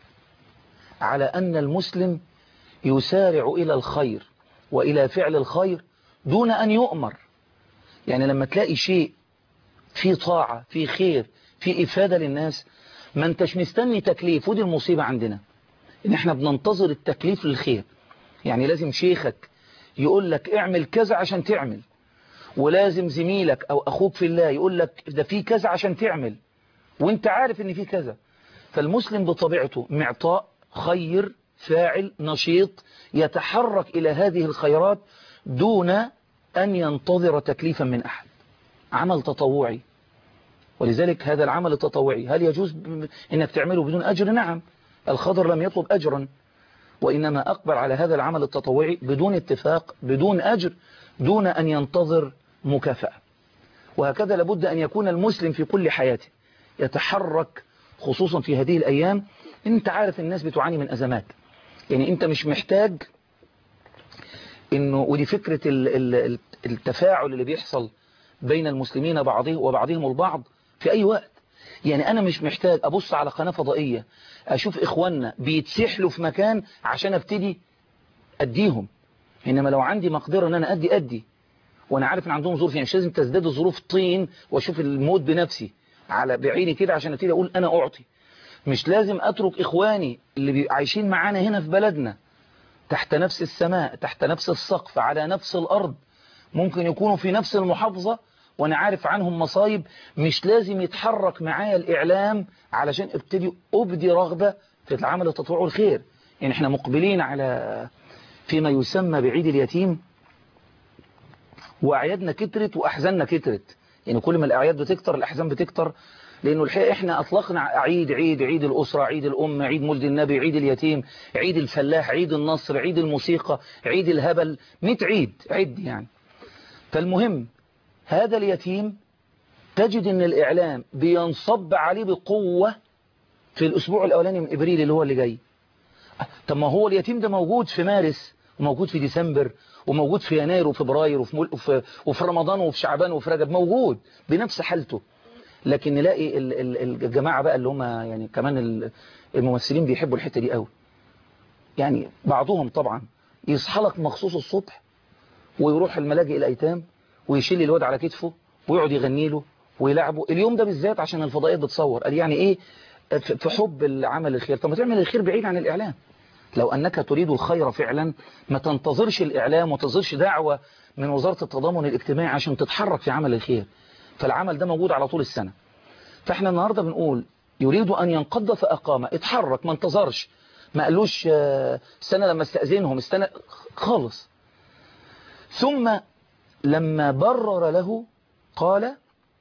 على أن المسلم يسارع إلى الخير وإلى فعل الخير دون أن يؤمر يعني لما تلاقي شيء في طاعة في خير في إفادة للناس ما انتش مستني تكليف ودي المصيبة عندنا إن احنا بننتظر التكليف للخير يعني لازم شيخك يقول لك اعمل كذا عشان تعمل ولازم زميلك أو أخوك في الله يقول لك ده في كذا عشان تعمل وانت عارف ان في كذا فالمسلم بطبيعته معطاء خير فاعل نشيط يتحرك إلى هذه الخيرات دون أن ينتظر تكليفا من أحد عمل تطوعي ولذلك هذا العمل التطوعي هل يجوز أنك تعمله بدون أجر نعم الخضر لم يطلب أجرا وإنما أقبل على هذا العمل التطوعي بدون اتفاق بدون أجر دون أن ينتظر مكافأة وهكذا لابد أن يكون المسلم في كل حياته يتحرك خصوصا في هذه الأيام انت عارف الناس بتعاني من أزمات يعني انت مش محتاج انه ودي فكرة التفاعل اللي بيحصل بين المسلمين بعضهم وبعضهم البعض في اي وقت يعني انا مش محتاج ابص على قناة فضائية اشوف اخواننا بيتسحلوا في مكان عشان ابتدي اديهم انما لو عندي مقدرة ان انا ادي ادي وانا عارف ان عندهم ظروف يعني مش لازم تزداد الظروف طين واشوف الموت بنفسي على بعيني كده عشان ابتدي اقول انا اعطي مش لازم أترك إخواني اللي عايشين معانا هنا في بلدنا تحت نفس السماء تحت نفس السقف على نفس الأرض ممكن يكونوا في نفس المحافظة وأنا عارف عنهم مصايب مش لازم يتحرك معايا الإعلام علشان ابتدي أبدي رغبة في العمل التطوع والخير يعني احنا مقبلين على فيما يسمى بعيد اليتيم وأعيادنا كترت وأحزاننا كترت يعني كل ما الأعياد بتكتر الأحزان بتكتر لأنه الحقيقة إحنا أطلقنا عيد عيد عيد الأسرة عيد الأم عيد مولد النبي عيد اليتيم عيد الفلاح عيد النصر عيد الموسيقى عيد الهبل 100 عيد عيد يعني فالمهم هذا اليتيم تجد ان الإعلام بينصب عليه بقوة في الأسبوع الأولاني من إبريل اللي هو اللي جاي طب ما هو اليتيم ده موجود في مارس وموجود في ديسمبر وموجود في يناير وفبراير وفي, مل... وفي... وفي رمضان وفي شعبان وفي رجب موجود بنفس حالته لكن نلاقي الجماعة بقى اللي هم يعني كمان الممثلين بيحبوا الحتة دي قوي يعني بعضهم طبعا يصحى لك مخصوص الصبح ويروح الملاجئ الأيتام ويشيل الواد على كتفه ويقعد يغني له ويلعبه اليوم ده بالذات عشان الفضائيات بتصور قال يعني ايه في حب العمل الخير طب ما تعمل الخير بعيد عن الإعلام لو أنك تريد الخير فعلا ما تنتظرش الإعلام وتنتظرش دعوة من وزارة التضامن الاجتماعي عشان تتحرك في عمل الخير فالعمل ده موجود على طول السنة فاحنا النهاردة بنقول يريد أن ينقض فأقام اتحرك ما انتظرش ما قالوش استنى لما استأذنهم استنى خالص ثم لما برر له قال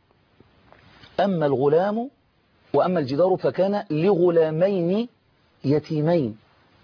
أما الغلام وأما الجدار فكان لغلامين يتيمين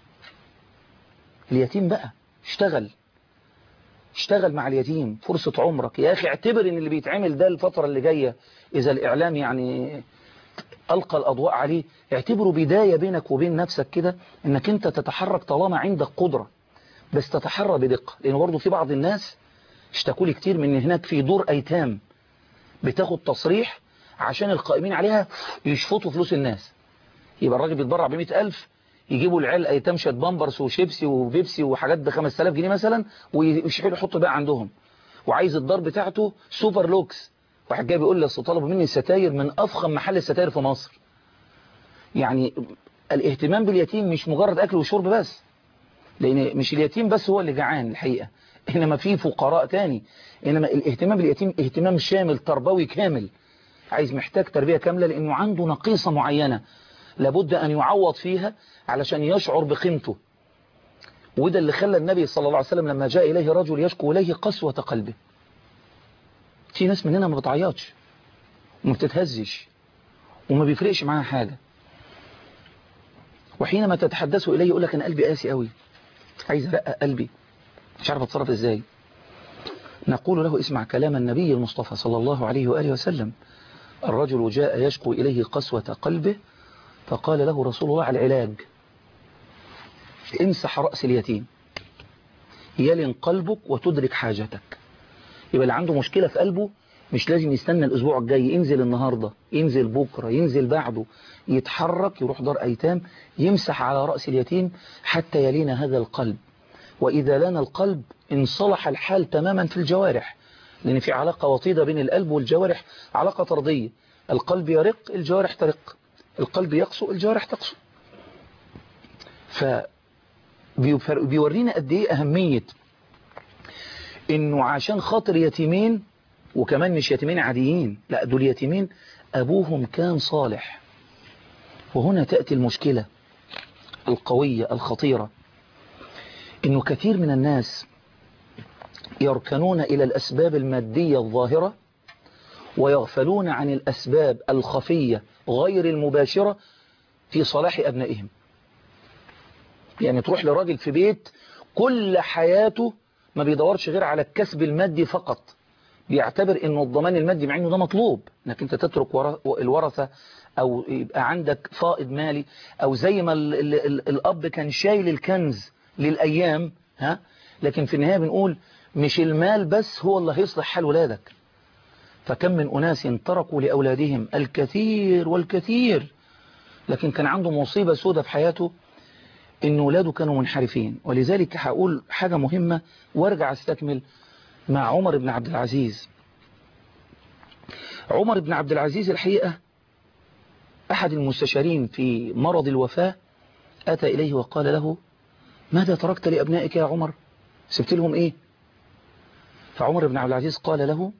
اليتيم بقى اشتغل اشتغل مع اليتيم فرصة عمرك يا أخي اعتبر ان اللي بيتعمل ده الفترة اللي جاية إذا الإعلام يعني ألقى الأضواء عليه اعتبره بداية بينك وبين نفسك كده انك انت تتحرك طالما عندك قدرة بس تتحرى بدقة لأنه برضه في بعض الناس اشتكوا لي كتير من هناك في دور أيتام بتاخد تصريح عشان القائمين عليها يشفطوا فلوس الناس يبقى الراجل بيتبرع ب ألف يجيبوا العيال ايتام شات بامبرز وشيبسي وبيبسي وحاجات ب 5000 جنيه مثلا ويشحنوا يحطوا بقى عندهم وعايز الدار بتاعته سوبر لوكس واحد جاي بيقول لي اصل طلبوا مني الستاير من افخم محل الستاير في مصر يعني الاهتمام باليتيم مش مجرد اكل وشرب بس لان مش اليتيم بس هو اللي جعان الحقيقه انما في فقراء تاني انما الاهتمام باليتيم اهتمام شامل تربوي كامل عايز محتاج تربيه كامله لانه عنده نقيصه معينه لابد أن يعوض فيها علشان يشعر بقيمته وده اللي خلى النبي صلى الله عليه وسلم لما جاء إليه رجل يشكو إليه قسوة قلبه في ناس مننا ما بتعيطش وما بتتهزش وما بيفرقش معاها حاجة وحينما تتحدث إليه يقول لك أنا قلبي قاسي قوي عايز أرقق قلبي مش عارف أتصرف إزاي نقول له اسمع كلام النبي المصطفى صلى الله عليه وآله وسلم الرجل جاء يشكو إليه قسوة قلبه فقال له رسول الله على العلاج امسح رأس اليتيم يلن قلبك وتدرك حاجتك يبقى اللي عنده مشكلة في قلبه مش لازم يستنى الأسبوع الجاي ينزل النهاردة ينزل بكرة ينزل بعده يتحرك يروح دار أيتام يمسح على رأس اليتيم حتى يلين هذا القلب وإذا لان القلب انصلح الحال تماما في الجوارح لأن في علاقة وطيدة بين القلب والجوارح علاقة طردية القلب يرق الجوارح ترق القلب يقسو الجوارح تقسو فبيورينا قد ايه أهمية انه عشان خاطر يتيمين وكمان مش يتيمين عاديين لا دول يتيمين أبوهم كان صالح وهنا تأتي المشكلة القوية الخطيرة انه كثير من الناس يركنون إلى الأسباب المادية الظاهرة ويغفلون عن الأسباب الخفية غير المباشرة في صلاح أبنائهم يعني تروح لراجل في بيت كل حياته ما بيدورش غير على الكسب المادي فقط بيعتبر انه الضمان المادي مع انه ده مطلوب انك انت تترك الورثة او يبقى عندك فائض مالي او زي ما ال ال ال الاب كان شايل الكنز للايام ها لكن في النهاية بنقول مش المال بس هو اللي هيصلح حال ولادك فكم من أناس تركوا لأولادهم الكثير والكثير لكن كان عنده مصيبة سودة في حياته إن أولاده كانوا منحرفين ولذلك هقول حاجة مهمة وارجع استكمل مع عمر بن عبد العزيز عمر بن عبد العزيز الحقيقة أحد المستشارين في مرض الوفاة أتى إليه وقال له ماذا تركت لأبنائك يا عمر سبت لهم إيه فعمر بن عبد العزيز قال له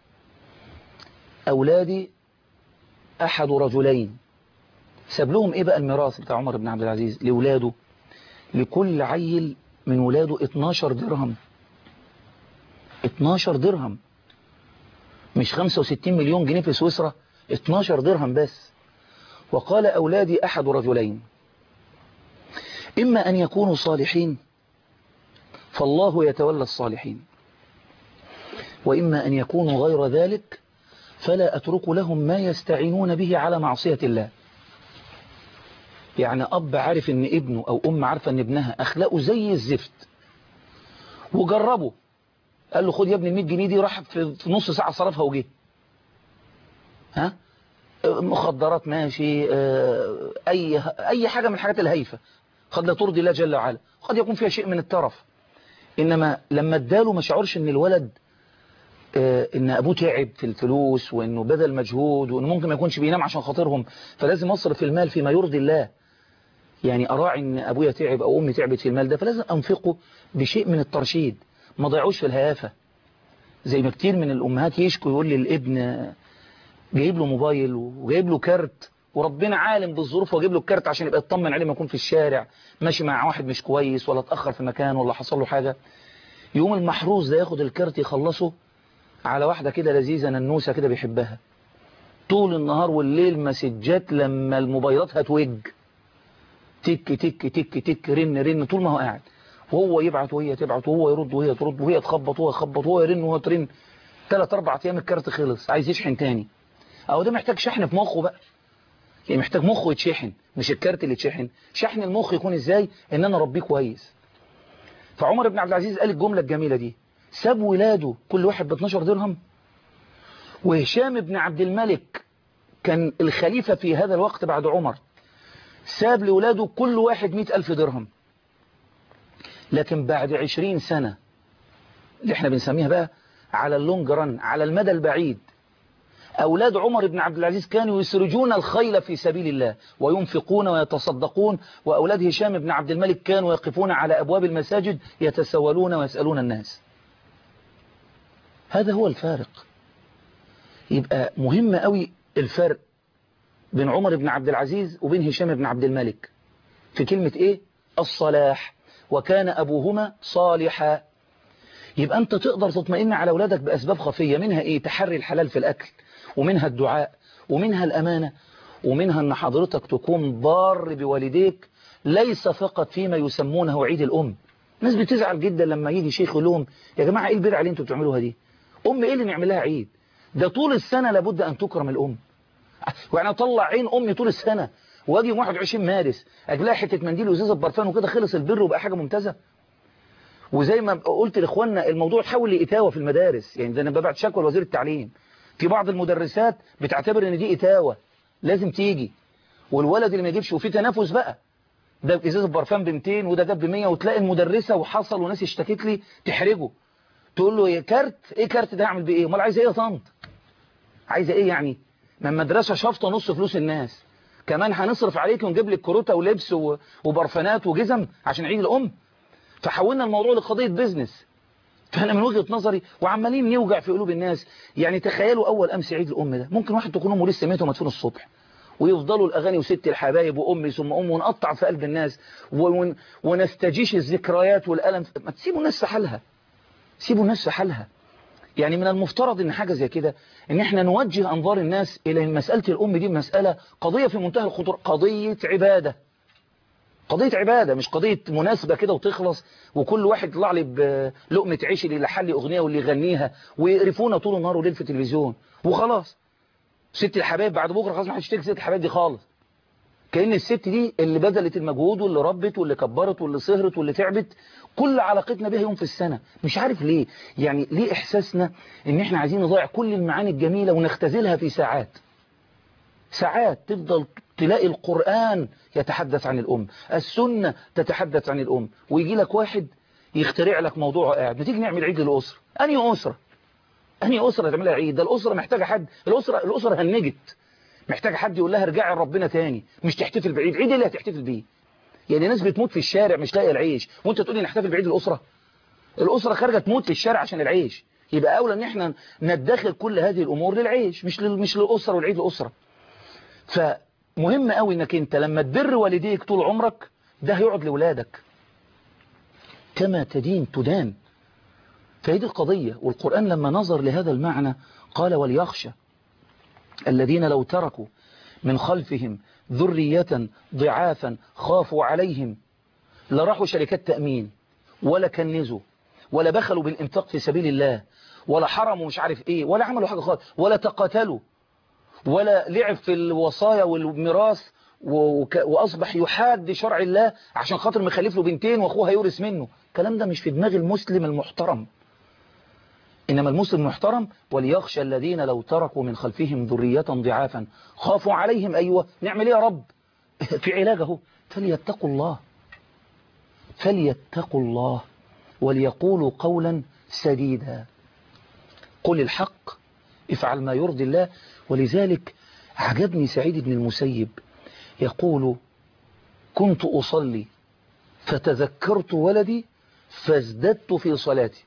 أولادي أحد رجلين ساب لهم إيه بقى الميراث بتاع عمر بن عبد العزيز لولاده لكل عيل من ولاده 12 درهم 12 درهم مش 65 مليون جنيه في سويسرا 12 درهم بس وقال أولادي أحد رجلين إما أن يكونوا صالحين فالله يتولى الصالحين وإما أن يكونوا غير ذلك فلا أترك لهم ما يستعينون به على معصية الله يعني أب عارف أن ابنه أو أم عارفة أن ابنها أخلاقه زي الزفت وجربه قال له خد يا ابني ال 100 جنيه دي راح في نص ساعة صرفها وجه ها مخدرات ماشي أي أي حاجة من الحاجات الهايفة قد لا ترضي الله جل وعلا قد يكون فيها شيء من الترف إنما لما اداله ما شعرش أن الولد ان ابوه تعب في الفلوس وانه بذل مجهود وانه ممكن ما يكونش بينام عشان خاطرهم فلازم اصرف المال فيما يرضي الله يعني اراعي ان ابويا تعب او امي تعبت في المال ده فلازم انفقه بشيء من الترشيد ما ضيعوش في الهيافه زي ما كتير من الامهات يشكوا يقول لي الابن جايب له موبايل وجايب له كارت وربنا عالم بالظروف وجايب له الكارت عشان يبقى يطمن عليه ما يكون في الشارع ماشي مع واحد مش كويس ولا اتاخر في مكان ولا حصل له حاجه يوم المحروس ده ياخد الكارت يخلصه على واحدة كده لذيذة ننوسة كده بيحبها طول النهار والليل مسجات لما الموبايلات هتوج تك تك تك تك رن رن طول ما هو قاعد وهو يبعت وهي تبعت وهو يرد وهي ترد وهي تخبط وهو يخبط وهو يرن وهو ترن ثلاث اربع ايام الكارت خلص عايز يشحن تاني او ده محتاج شحن في مخه بقى يعني محتاج مخه يتشحن مش الكارت اللي يتشحن شحن المخ يكون ازاي ان انا اربيه كويس فعمر بن عبد العزيز قال الجملة الجميلة دي ساب ولاده كل واحد ب 12 درهم وهشام بن عبد الملك كان الخليفة في هذا الوقت بعد عمر ساب لولاده كل واحد مئة ألف درهم لكن بعد عشرين سنة اللي احنا بنسميها بقى على اللونج رن على المدى البعيد أولاد عمر بن عبد العزيز كانوا يسرجون الخيل في سبيل الله وينفقون ويتصدقون وأولاد هشام بن عبد الملك كانوا يقفون على أبواب المساجد يتسولون ويسألون الناس هذا هو الفارق يبقى مهم قوي الفرق بين عمر بن عبد العزيز وبين هشام بن عبد الملك في كلمة ايه الصلاح وكان أبوهما صالحا يبقى أنت تقدر تطمئن على أولادك بأسباب خفية منها إيه تحري الحلال في الأكل ومنها الدعاء ومنها الأمانة ومنها أن حضرتك تكون ضار بوالديك ليس فقط فيما يسمونه عيد الأم الناس بتزعل جدا لما يجي شيخ لهم يا جماعة إيه البدعة اللي أنتوا بتعملوها دي أم إيه اللي نعمل لها عيد ده طول السنة لابد أن تكرم الأم وانا اطلع عين امي طول السنة واجي يوم 21 مارس اجيب لها حته منديل وازازه برفان وكده خلص البر وبقى حاجه ممتازه وزي ما قلت لاخواننا الموضوع تحول لاتاوه في المدارس يعني ده انا ببعت شكوى لوزير التعليم في بعض المدرسات بتعتبر ان دي اتاوه لازم تيجي والولد اللي ما يجيبش وفي تنافس بقى ده ازازه برفان ب 200 وده جاب ب 100 وتلاقي المدرسه وحصل وناس اشتكت لي تحرجه تقول له يا كارت ايه كارت ده اعمل بيه ايه امال عايزه ايه يا طنط عايزه ايه يعني ما المدرسة شافطة نص فلوس الناس كمان هنصرف عليك ونجيب لك كروته ولبس وبرفانات وجزم عشان عيد الأم فحولنا الموضوع لقضية بيزنس فأنا من وجهة نظري وعمالين نوجع في قلوب الناس يعني تخيلوا أول أمس عيد الأم ده ممكن واحد تكون أمه لسه ميته ومدفون الصبح ويفضلوا الأغاني وست الحبايب وأمي ثم أم ونقطع في قلب الناس ون... ونستجيش الذكريات والألم ما تسيبوا الناس في حالها سيبوا الناس في حالها يعني من المفترض ان حاجة زي كده ان احنا نوجه انظار الناس الى ان مسألة الام دي مسألة قضية في منتهى الخطورة قضية عبادة قضية عبادة مش قضية مناسبة كده وتخلص وكل واحد يطلع لي بلقمة عيش اللي يلحن لي اغنية واللي يغنيها ويقرفونا طول النهار وليل في التلفزيون وخلاص ست الحبايب بعد بكرة خلاص ما حدش يشتري ست الحبايب دي خالص كأن الست دي اللي بذلت المجهود واللي ربت واللي كبرت واللي سهرت واللي تعبت كل علاقتنا بها يوم في السنة مش عارف ليه يعني ليه إحساسنا ان احنا عايزين نضيع كل المعاني الجميلة ونختزلها في ساعات ساعات تفضل تلاقي القرآن يتحدث عن الأم السنة تتحدث عن الأم ويجي لك واحد يخترع لك موضوع قاعد ما تيجي نعمل عيد للأسرة أنهي أسرة أنهي أسرة تعملها عيد ده الأسرة محتاجة حد الأسرة الأسرة هنجت محتاجة حد يقول لها ارجعي لربنا تاني مش تحتفل بعيد عيد اللي هتحتفل بيه يعني ناس بتموت في الشارع مش لاقيه العيش وانت تقول لي نحتفل بعيد الأسرة الأسرة خارجة تموت في الشارع عشان العيش يبقى أولى ان احنا ندخل كل هذه الأمور للعيش مش لل... مش للأسرة والعيد الأسرة فمهم قوي انك انت لما تبر والديك طول عمرك ده هيقعد لولادك كما تدين تدان فهذه القضية والقرآن لما نظر لهذا المعنى قال وليخشى الذين لو تركوا من خلفهم ذرية ضعافا خافوا عليهم لراحوا شركات تأمين ولا كنزوا ولا بخلوا بالإنفاق في سبيل الله ولا حرموا مش عارف ايه ولا عملوا حاجة خالص ولا تقاتلوا ولا لعب في الوصايا والميراث وأصبح يحاد شرع الله عشان خاطر مخلف له بنتين وأخوه هيورث منه الكلام ده مش في دماغ المسلم المحترم إنما المسلم المحترم وليخشى الذين لو تركوا من خلفهم ذرية ضعافا خافوا عليهم أيوة نعمل ايه يا رب في علاجه فليتقوا الله فليتقوا الله وليقولوا قولا سديدا قل الحق افعل ما يرضي الله ولذلك عجبني سعيد بن المسيب يقول كنت أصلي فتذكرت ولدي فازددت في صلاتي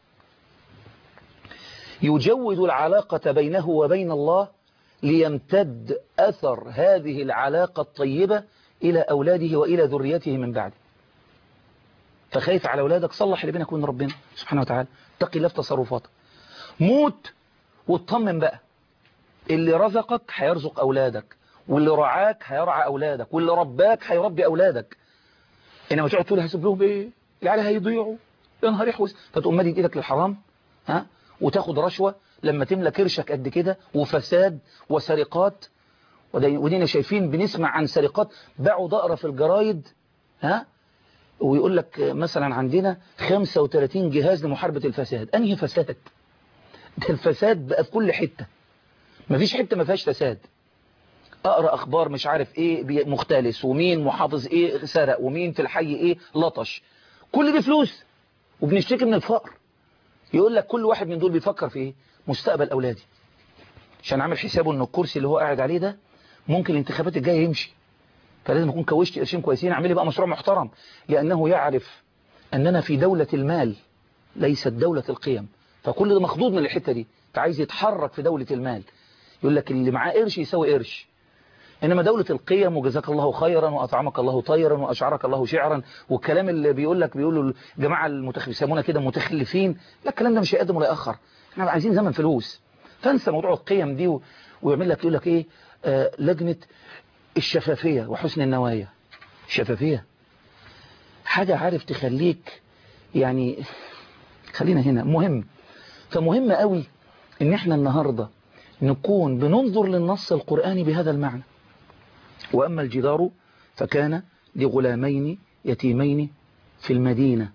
يجود العلاقة بينه وبين الله ليمتد أثر هذه العلاقة الطيبة إلى أولاده وإلى ذريته من بعده فخايف على أولادك صلح اللي بينك وبين ربنا سبحانه وتعالى اتقي الله في تصرفاتك موت واطمن بقى اللي رزقك هيرزق أولادك واللي رعاك هيرعى أولادك واللي رباك هيربي أولادك إنما تقعد تقول هسيب لهم إيه العيال هيضيعوا يا نهار يحوس فتقوم مادي إيدك للحرام ها وتاخد رشوة لما تملى كرشك قد كده وفساد وسرقات ودينا شايفين بنسمع عن سرقات باعوا ضأرة في الجرايد ها ويقول لك مثلا عندنا 35 جهاز لمحاربة الفساد أنهي فساد ده الفساد بقى في كل حتة مفيش حتة ما فيهاش فساد اقرا اخبار مش عارف ايه مختلس ومين محافظ ايه سرق ومين في الحي ايه لطش كل دي فلوس وبنشتكي من الفقر يقول لك كل واحد من دول بيفكر في ايه مستقبل اولادي عشان عامل حسابه ان الكرسي اللي هو قاعد عليه ده ممكن الانتخابات الجايه يمشي فلازم اكون كوشت قرشين كويسين اعمل لي بقى مشروع محترم لانه يعرف اننا في دولة المال ليست دولة القيم فكل ده مخضوض من الحتة دي فعايز يتحرك في دولة المال يقول لك اللي معاه قرش يساوي قرش إنما دولة القيم وجزاك الله خيرا وأطعمك الله طيرا وأشعرك الله شعرا والكلام اللي بيقول لك بيقولوا الجماعة المتخلفين يسمونا كده متخلفين لا الكلام ده مش هيقدم ولا يأخر احنا عايزين زمن فلوس فانسى موضوع القيم دي و... ويعمل لك يقول لك ايه آه لجنة الشفافية وحسن النوايا الشفافية حاجة عارف تخليك يعني خلينا هنا مهم فمهم قوي ان احنا النهاردة نكون بننظر للنص القرآني بهذا المعنى وأما الجدار فكان لغلامين يتيمين في المدينة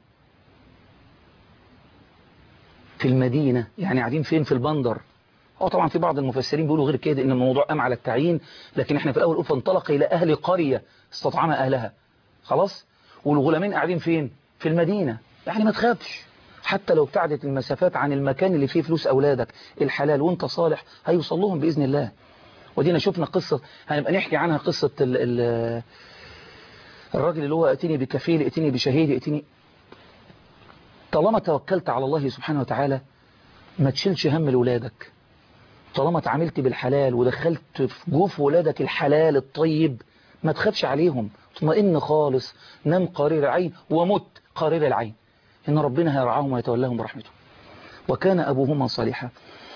في المدينة يعني قاعدين فين في البندر هو طبعا في بعض المفسرين بيقولوا غير كده ان الموضوع قام على التعيين لكن احنا في الاول فانطلق الى اهل قرية استطعم اهلها خلاص والغلامين قاعدين فين في المدينة يعني ما تخافش حتى لو ابتعدت المسافات عن المكان اللي فيه فلوس اولادك الحلال وانت صالح هيوصل لهم باذن الله ودينا شفنا قصة هنبقى نحكي عنها قصة ال ال الراجل اللي هو اتني بكفيل اتني بشهيد اتني طالما توكلت على الله سبحانه وتعالى ما تشيلش هم لولادك طالما اتعاملت بالحلال ودخلت في جوف ولادك الحلال الطيب ما تخافش عليهم اطمئن خالص نام قرير العين ومت قرير العين إن ربنا هيرعاهم ويتولاهم برحمته وكان أبوهما صالحا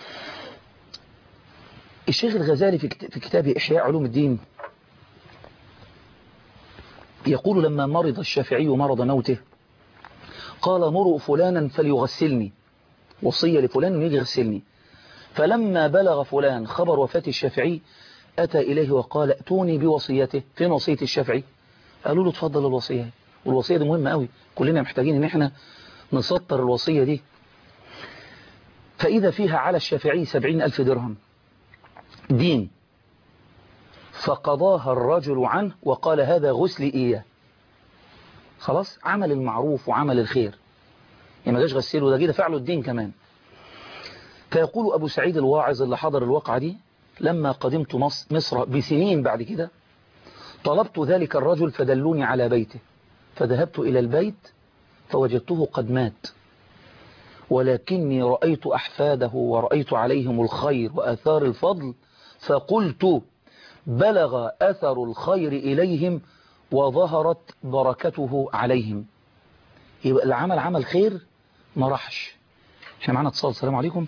الشيخ الغزالي في كتابه إحياء علوم الدين يقول لما مرض الشافعي مرض موته قال مروا فلانا فليغسلني وصية لفلان أن يجي يغسلني فلما بلغ فلان خبر وفاة الشافعي أتى إليه وقال ائتوني بوصيته فين وصية الشافعي قالوا له تفضل الوصية والوصية دي مهمة قوي كلنا محتاجين ان احنا نسطر الوصية دي فإذا فيها على الشافعي سبعين ألف درهم دين فقضاها الرجل عنه وقال هذا غسل إياه خلاص عمل المعروف وعمل الخير يعني ما جاش غسله ده كده فعله الدين كمان فيقول أبو سعيد الواعظ اللي حضر الواقعة دي لما قدمت مصر بسنين بعد كده طلبت ذلك الرجل فدلوني على بيته فذهبت إلى البيت فوجدته قد مات ولكني رأيت أحفاده ورأيت عليهم الخير وأثار الفضل فقلت بلغ أثر الخير إليهم وظهرت بركته عليهم يبقى اللي عمل عمل خير ما راحش احنا معنا اتصال السلام عليكم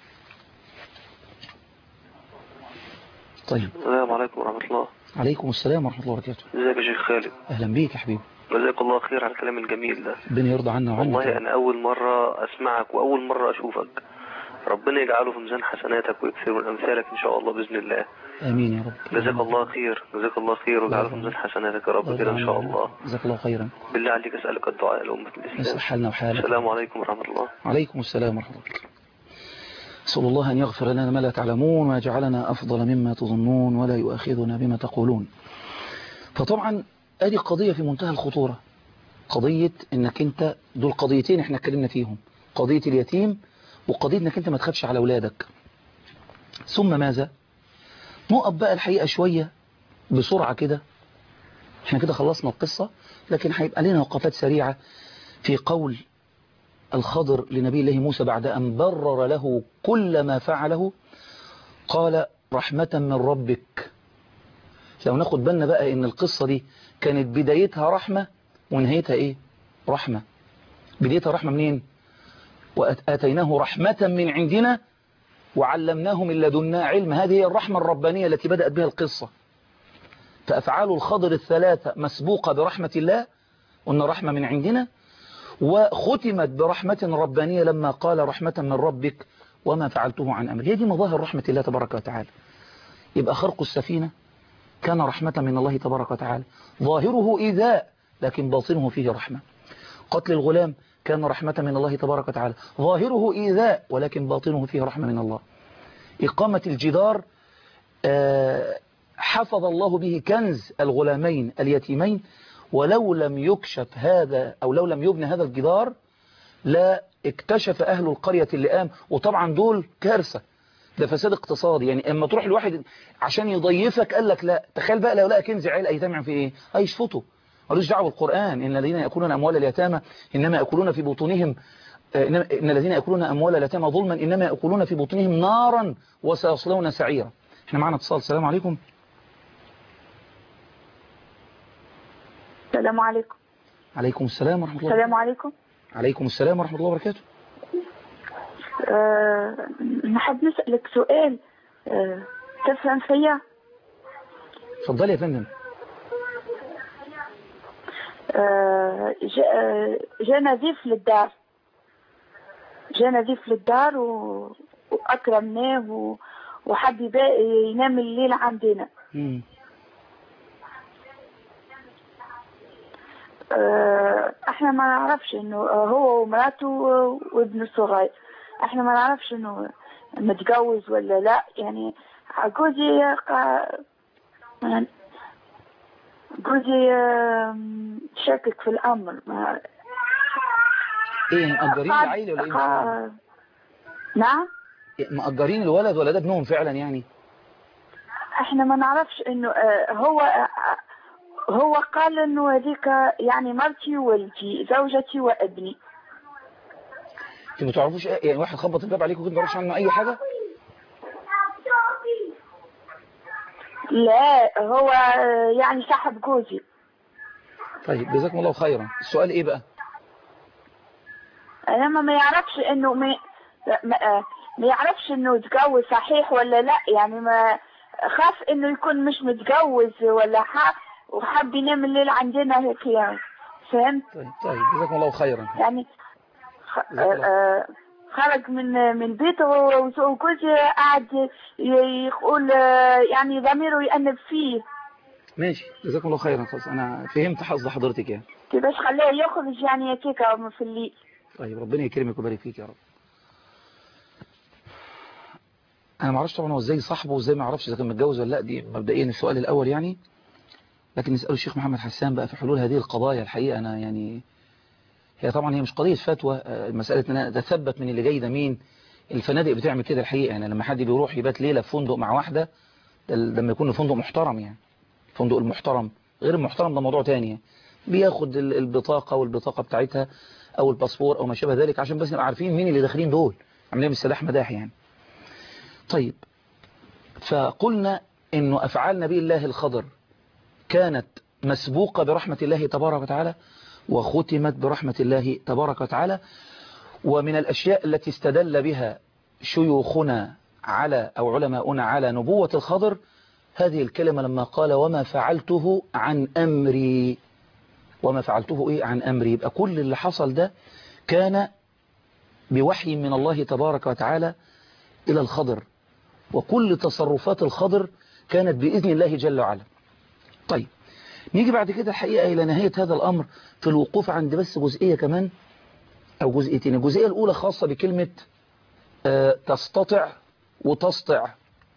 طيب السلام عليكم ورحمة الله عليكم السلام ورحمة الله وبركاته ازيك يا شيخ خالد أهلا بيك يا حبيبي جزاك الله خير على الكلام الجميل ده ربنا يرضى عنا وعنك والله أنا أول مرة أسمعك وأول مرة أشوفك ربنا يجعله في ميزان حسناتك ويكثر من أمثالك إن شاء الله بإذن الله آمين يا رب جزاك الله خير جزاك الله خير ويجعله في ميزان حسناتك يا رب كده إن شاء الله جزاك الله خيرا بالله عليك أسألك الدعاء لأمة الإسلام نسأل حالنا وحالك السلام عليكم ورحمة الله عليكم السلام ورحمة الله أسأل الله أن يغفر لنا ما لا تعلمون ويجعلنا أفضل مما تظنون ولا يؤاخذنا بما تقولون فطبعا هذه قضية في منتهى الخطورة قضية انك انت دول قضيتين احنا اتكلمنا فيهم قضية اليتيم وقضية انك انت ما تخافش على اولادك ثم ماذا نقف بقى الحقيقة شوية بسرعة كده احنا كده خلصنا القصة لكن هيبقى لنا وقفات سريعة في قول الخضر لنبي الله موسى بعد أن برر له كل ما فعله قال رحمة من ربك لو ناخد بالنا بقى ان القصة دي كانت بدايتها رحمة ونهايتها ايه رحمة بدايتها رحمة منين وآتيناه رحمة من عندنا وعلمناه من لدنا علم هذه هي الرحمة الربانية التي بدأت بها القصة فأفعال الخضر الثلاثة مسبوقة برحمة الله وأن رحمة من عندنا وختمت برحمة ربانية لما قال رحمة من ربك وما فعلته عن أمر هي دي مظاهر رحمة الله تبارك وتعالى يبقى خرق السفينة كان رحمة من الله تبارك وتعالى ظاهره إيذاء لكن باطنه فيه رحمة قتل الغلام كان رحمة من الله تبارك وتعالى ظاهره إيذاء ولكن باطنه فيه رحمة من الله إقامة الجدار آه، حفظ الله به كنز الغلامين اليتيمين ولو لم يكشف هذا أو لو لم يبنى هذا الجدار لا اكتشف أهل القرية اللئام وطبعا دول كارثة ده فساد اقتصادي يعني اما تروح لواحد عشان يضيفك قال لك لا تخيل بقى لو لقى كنز عيل ايتام في ايه هيشفطه ملوش دعوه بالقران ان الذين ياكلون اموال اليتامى انما ياكلون في بطونهم آه، إنما- ان الذين ياكلون اموال اليتامى ظلما انما ياكلون في بطونهم نارا وسيصلون سعيرا احنا معنا اتصال السلام عليكم السلام عليكم عليكم السلام ورحمه الله السلام عليكم عليكم السلام ورحمه الله وبركاته أه نحب نسألك سؤال أه تفهم فيا اتفضلي يا فندم أه جا, آه، جا نزيف للدار جا نزيف للدار و... وأكرمناه و... وحب يبا- ينام الليل عندنا مم. أه احنا ما نعرفش انه هو ومراته وابنه الصغير احنا ما نعرفش انه متجوز ولا لا يعني جوزي قا- جوزي آم، شاكك في الامر ما ايه مأجرين العيله ولا ايه مش فاهم. قا- نعم إيه، مأجرين الولد ولا ده ابنهم فعلا يعني احنا ما نعرفش انه آه، هو آه، هو قال انه هذيك يعني مرتي وولدي زوجتي وابني انتوا ما تعرفوش إيه؟ يعني واحد خبط الباب عليكم كده ما تعرفش عنه اي حاجه لا هو آه، يعني صاحب جوزي طيب جزاكم الله خيرا السؤال ايه بقى انما ما يعرفش انه ما ما, آه، ما يعرفش انه يتجوز صحيح ولا لا يعني ما خاف انه يكون مش متجوز ولا ح وحب ينام الليل عندنا هيك يعني فهمت طيب طيب جزاكم الله خيرا يعني خ- جزاك الله. آه، خرج من من بيته وجوزي قاعد ي- يقول آه، يعني ضميره يأنب فيه ماشي جزاكم الله خيرا خلاص انا فهمت قصد حضرتك يعني كيفاش خلاه يخرج يعني هيك في الليل طيب ربنا يكرمك ويبارك فيك يا رب انا ما اعرفش طبعا هو ازاي صاحبه وازاي ما اعرفش اذا كان متجوز ولا لا دي مبدئيا السؤال الاول يعني لكن نساله الشيخ محمد حسان بقى في حلول هذه القضايا الحقيقه انا يعني هي طبعا هي مش قضيه فتوى آه، مساله ان انا اتثبت من اللي جاي ده مين الفنادق بتعمل كده الحقيقه يعني لما حد بيروح يبات ليله في فندق مع واحده ده لما يكون فندق محترم يعني فندق المحترم غير المحترم ده موضوع تاني يعني. بياخد ال- البطاقه والبطاقه بتاعتها او الباسبور او ما شابه ذلك عشان بس نبقى عارفين مين اللي داخلين دول عاملين بالسلاح مداح يعني طيب فقلنا انه افعال نبي الله الخضر كانت مسبوقة برحمة الله تبارك وتعالى وختمت برحمة الله تبارك وتعالى ومن الأشياء التي استدل بها شيوخنا على أو علماؤنا على نبوة الخضر هذه الكلمة لما قال وما فعلته عن أمري وما فعلته إيه عن أمري يبقى كل اللي حصل ده كان بوحي من الله تبارك وتعالى إلى الخضر وكل تصرفات الخضر كانت بإذن الله جل وعلا طيب نيجي بعد كده الحقيقة إلى نهاية هذا الأمر في الوقوف عند بس جزئية كمان أو جزئيتين الجزئية الأولى خاصة بكلمة آه، تستطع وتسطع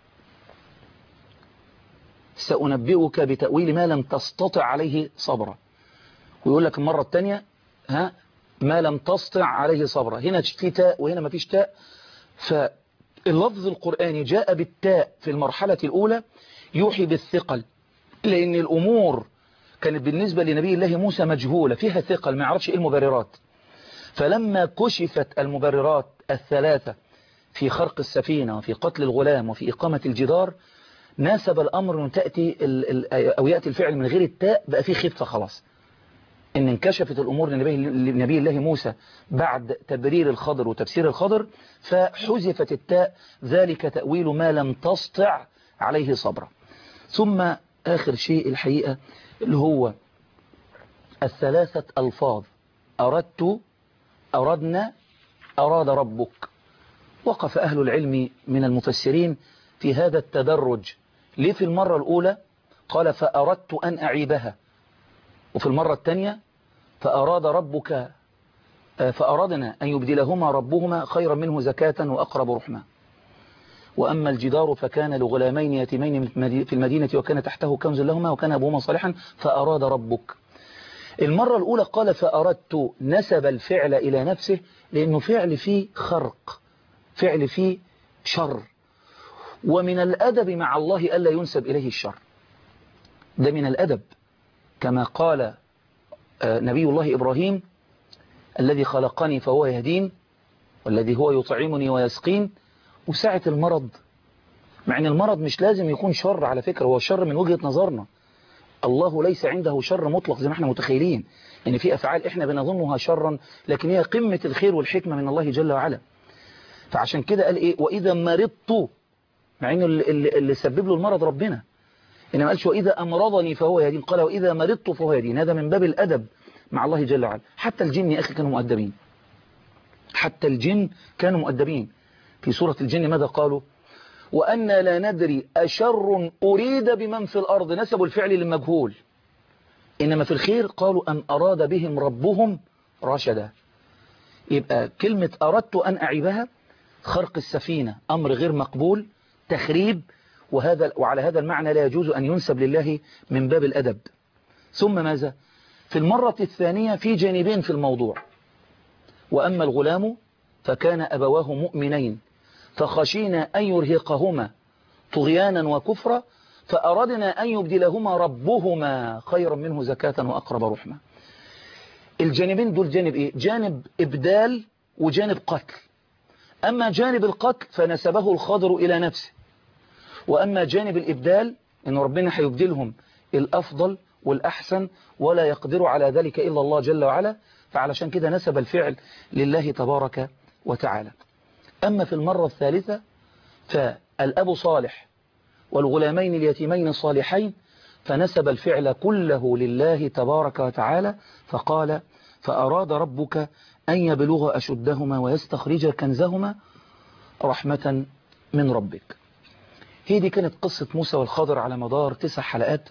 سأنبئك بتأويل ما لم تستطع عليه صبرا ويقول لك المرة الثانية ها ما لم تستطع عليه صبرا هنا في تاء وهنا ما فيش تاء فاللفظ القرآني جاء بالتاء في المرحلة الأولى يوحي بالثقل لأن الأمور كانت بالنسبة لنبي الله موسى مجهولة فيها ثقل ما يعرفش إيه المبررات فلما كشفت المبررات الثلاثة في خرق السفينة وفي قتل الغلام وفي إقامة الجدار ناسب الأمر أن تأتي ال- ال- أو يأتي الفعل من غير التاء بقى فيه خفة خلاص إن انكشفت الأمور لنبي, لنبي الله موسى بعد تبرير الخضر وتفسير الخضر فحذفت التاء ذلك تأويل ما لم تسطع عليه صبرا ثم آخر شيء الحقيقة اللي هو الثلاثة ألفاظ أردت أردنا أراد ربك وقف أهل العلم من المفسرين في هذا التدرج ليه في المرة الأولى قال فأردت أن أعيبها وفي المرة الثانية فأراد ربك فأرادنا أن يبدلهما ربهما خيرا منه زكاة وأقرب رحمة وأما الجدار فكان لغلامين يتيمين في المدينة وكان تحته كنز لهما وكان أبوهما صالحا فأراد ربك المرة الأولى قال فأردت نسب الفعل إلى نفسه لأنه فعل فيه خرق فعل فيه شر ومن الأدب مع الله ألا ينسب إليه الشر ده من الأدب كما قال نبي الله إبراهيم الذي خلقني فهو يهدين والذي هو يطعمني ويسقين وساعة المرض مع ان المرض مش لازم يكون شر على فكرة هو شر من وجهة نظرنا الله ليس عنده شر مطلق زي ما احنا متخيلين يعني في أفعال احنا بنظنها شرا لكن هي قمة الخير والحكمة من الله جل وعلا فعشان كده قال ايه وإذا مرضت مع انه اللي, اللي سبب له المرض ربنا إنما قالش وإذا أمرضني فهو يهدين قال وإذا مرضت فهو يهدين هذا من باب الأدب مع الله جل وعلا حتى الجن يا أخي كانوا مؤدبين حتى الجن كانوا مؤدبين في سورة الجن ماذا قالوا وأن لا ندري أشر أريد بمن في الأرض نسبوا الفعل للمجهول إنما في الخير قالوا أن أراد بهم ربهم رشدا يبقى كلمة أردت أن أعيبها خرق السفينة أمر غير مقبول تخريب وهذا وعلى هذا المعنى لا يجوز أن ينسب لله من باب الأدب ثم ماذا في المرة الثانية في جانبين في الموضوع وأما الغلام فكان أبواه مؤمنين فخشينا أن يرهقهما طغيانا وكفرا فأردنا أن يبدلهما ربهما خيرا منه زكاة وأقرب رحمة الجانبين دول جانب إيه؟ جانب إبدال وجانب قتل أما جانب القتل فنسبه الخضر إلى نفسه وأما جانب الإبدال إن ربنا هيبدلهم الأفضل والأحسن ولا يقدر على ذلك إلا الله جل وعلا فعلشان كده نسب الفعل لله تبارك وتعالى أما في المرة الثالثة فالأب صالح والغلامين اليتيمين الصالحين فنسب الفعل كله لله تبارك وتعالى فقال فأراد ربك أن يبلغ أشدهما ويستخرج كنزهما رحمة من ربك هي دي كانت قصة موسى والخضر على مدار تسع حلقات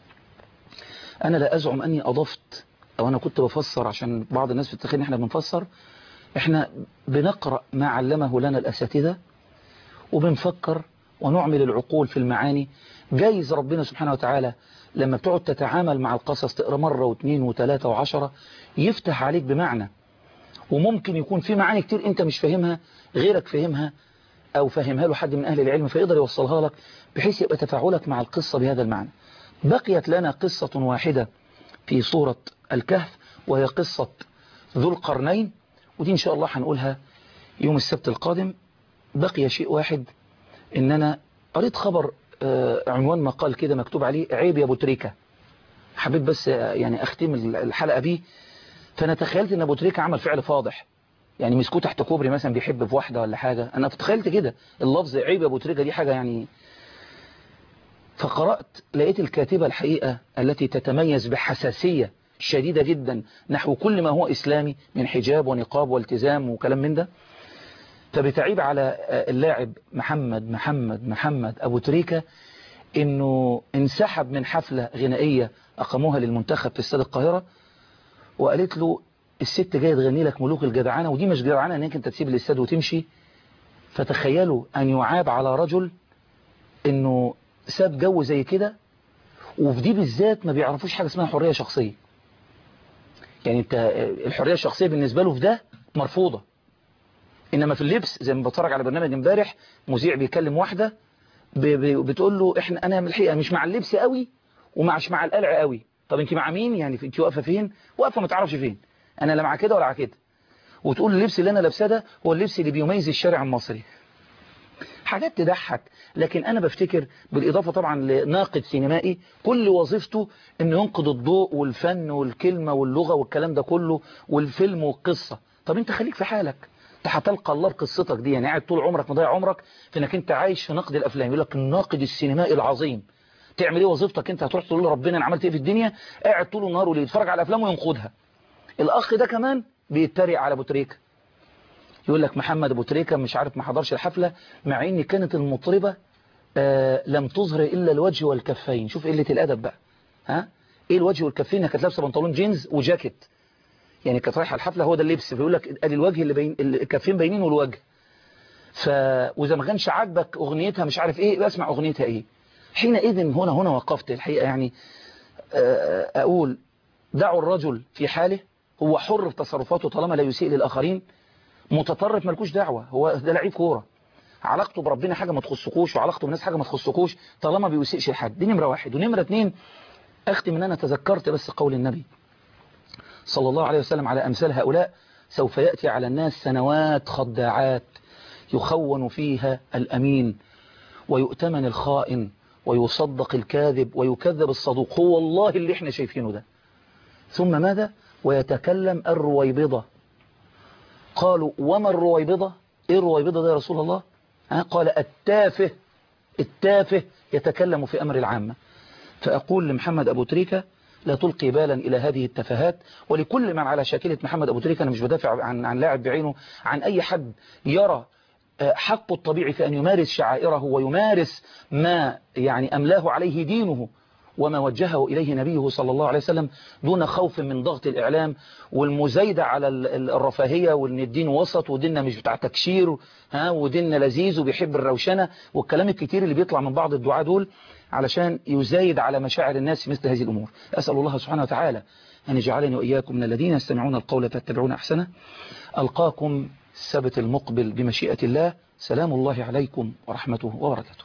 أنا لا أزعم أني أضفت أو أنا كنت بفسر عشان بعض الناس بتتخيل إحنا بنفسر إحنا بنقرأ ما علمه لنا الأساتذة وبنفكر ونعمل العقول في المعاني جايز ربنا سبحانه وتعالى لما بتقعد تتعامل مع القصص تقرأ مرة واثنين وثلاثة وعشرة يفتح عليك بمعنى وممكن يكون في معاني كتير انت مش فاهمها غيرك فهمها او فهمها له حد من اهل العلم فيقدر يوصلها لك بحيث يبقى تفاعلك مع القصة بهذا المعنى بقيت لنا قصة واحدة في سورة الكهف وهي قصة ذو القرنين ودي ان شاء الله هنقولها يوم السبت القادم بقي شيء واحد ان انا قريت خبر عنوان مقال كده مكتوب عليه عيب يا ابو تريكة حبيت بس يعني اختم الحلقة بيه فانا تخيلت ان ابو تريكة عمل فعل فاضح يعني مسكوه تحت كوبري مثلا بيحب في واحدة ولا حاجة انا تخيلت كده اللفظ عيب يا ابو تريكة دي حاجة يعني فقرأت لقيت الكاتبة الحقيقة التي تتميز بحساسية شديدة جدا نحو كل ما هو إسلامي من حجاب ونقاب والتزام وكلام من ده فبتعيب على اللاعب محمد محمد محمد أبو تريكة إنه انسحب من حفلة غنائية أقاموها للمنتخب في استاد القاهرة وقالت له الست جاية تغني لك ملوك الجدعانة ودي مش جدعانة انك انت تسيب الاستاد وتمشي فتخيلوا أن يعاب على رجل إنه ساب جو زي كده وفي دي بالذات ما بيعرفوش حاجة اسمها حرية شخصية يعني انت الحرية الشخصية بالنسبة له في ده مرفوضة انما في اللبس زي ما بتفرج على برنامج امبارح مذيع بيكلم واحدة بتقول له احنا انا من الحقيقة مش مع اللبس قوي ومعش مع القلع قوي طب انت مع مين يعني انت واقفة فين واقفة ما تعرفش فين انا لا مع كده ولا على كده وتقول اللبس اللي انا لابساه ده هو اللبس اللي بيميز الشارع المصري حاجات تضحك لكن أنا بفتكر بالإضافة طبعا لناقد سينمائي كل وظيفته أنه ينقد الضوء والفن والكلمة واللغة والكلام ده كله والفيلم والقصة طب أنت خليك في حالك انت هتلقى الله بقصتك دي يعني قاعد طول عمرك مضيع عمرك في انك انت عايش في نقد الافلام يقول لك الناقد السينمائي العظيم تعمل ايه وظيفتك انت هتروح تقول لربنا انا عملت ايه في الدنيا قاعد طول النهار واللي يتفرج على الافلام وينقدها الاخ ده كمان بيتريق على ابو تريكه يقول لك محمد ابو تريكه مش عارف ما حضرش الحفله مع ان كانت المطربه آه لم تظهر الا الوجه والكفين شوف قله الادب بقى ها ايه الوجه والكفين كانت لابسه بنطلون جينز وجاكيت يعني كانت رايحه الحفله هو ده اللبس فيقول لك ادي الوجه اللي بين الكفين باينين والوجه ف واذا ما كانش عاجبك اغنيتها مش عارف ايه بسمع اغنيتها ايه حينئذ هنا هنا وقفت الحقيقه يعني اقول دعوا الرجل في حاله هو حر في تصرفاته طالما لا يسيء للاخرين متطرف ملكوش دعوه هو ده لعيب كوره علاقته بربنا حاجه ما تخصكوش وعلاقته بالناس حاجه ما تخصكوش طالما بيسيئش لحد دي نمره واحد ونمره اتنين اختم ان انا تذكرت بس قول النبي صلى الله عليه وسلم على امثال هؤلاء سوف ياتي على الناس سنوات خداعات يخون فيها الامين ويؤتمن الخائن ويصدق الكاذب ويكذب الصدوق هو الله اللي احنا شايفينه ده ثم ماذا ويتكلم الرويبضة قالوا وما الرويبضة ايه الرويبضة ده يا رسول الله ها قال التافه التافه يتكلم في أمر العامة فأقول لمحمد أبو تريكة لا تلقي بالا إلى هذه التفاهات ولكل من على شاكلة محمد أبو تريكة أنا مش بدافع عن, عن لاعب بعينه عن أي حد يرى حقه الطبيعي في أن يمارس شعائره ويمارس ما يعني أملاه عليه دينه وما وجهه إليه نبيه صلى الله عليه وسلم دون خوف من ضغط الإعلام والمزايدة على الرفاهية وإن الدين وسط وديننا مش بتاع تكشير ها وديننا لذيذ وبيحب الروشنة والكلام الكتير اللي بيطلع من بعض الدعاة دول علشان يزايد على مشاعر الناس في مثل هذه الأمور أسأل الله سبحانه وتعالى أن يجعلني وإياكم من الذين يستمعون القول فاتبعون أحسنه ألقاكم السبت المقبل بمشيئة الله سلام الله عليكم ورحمته وبركاته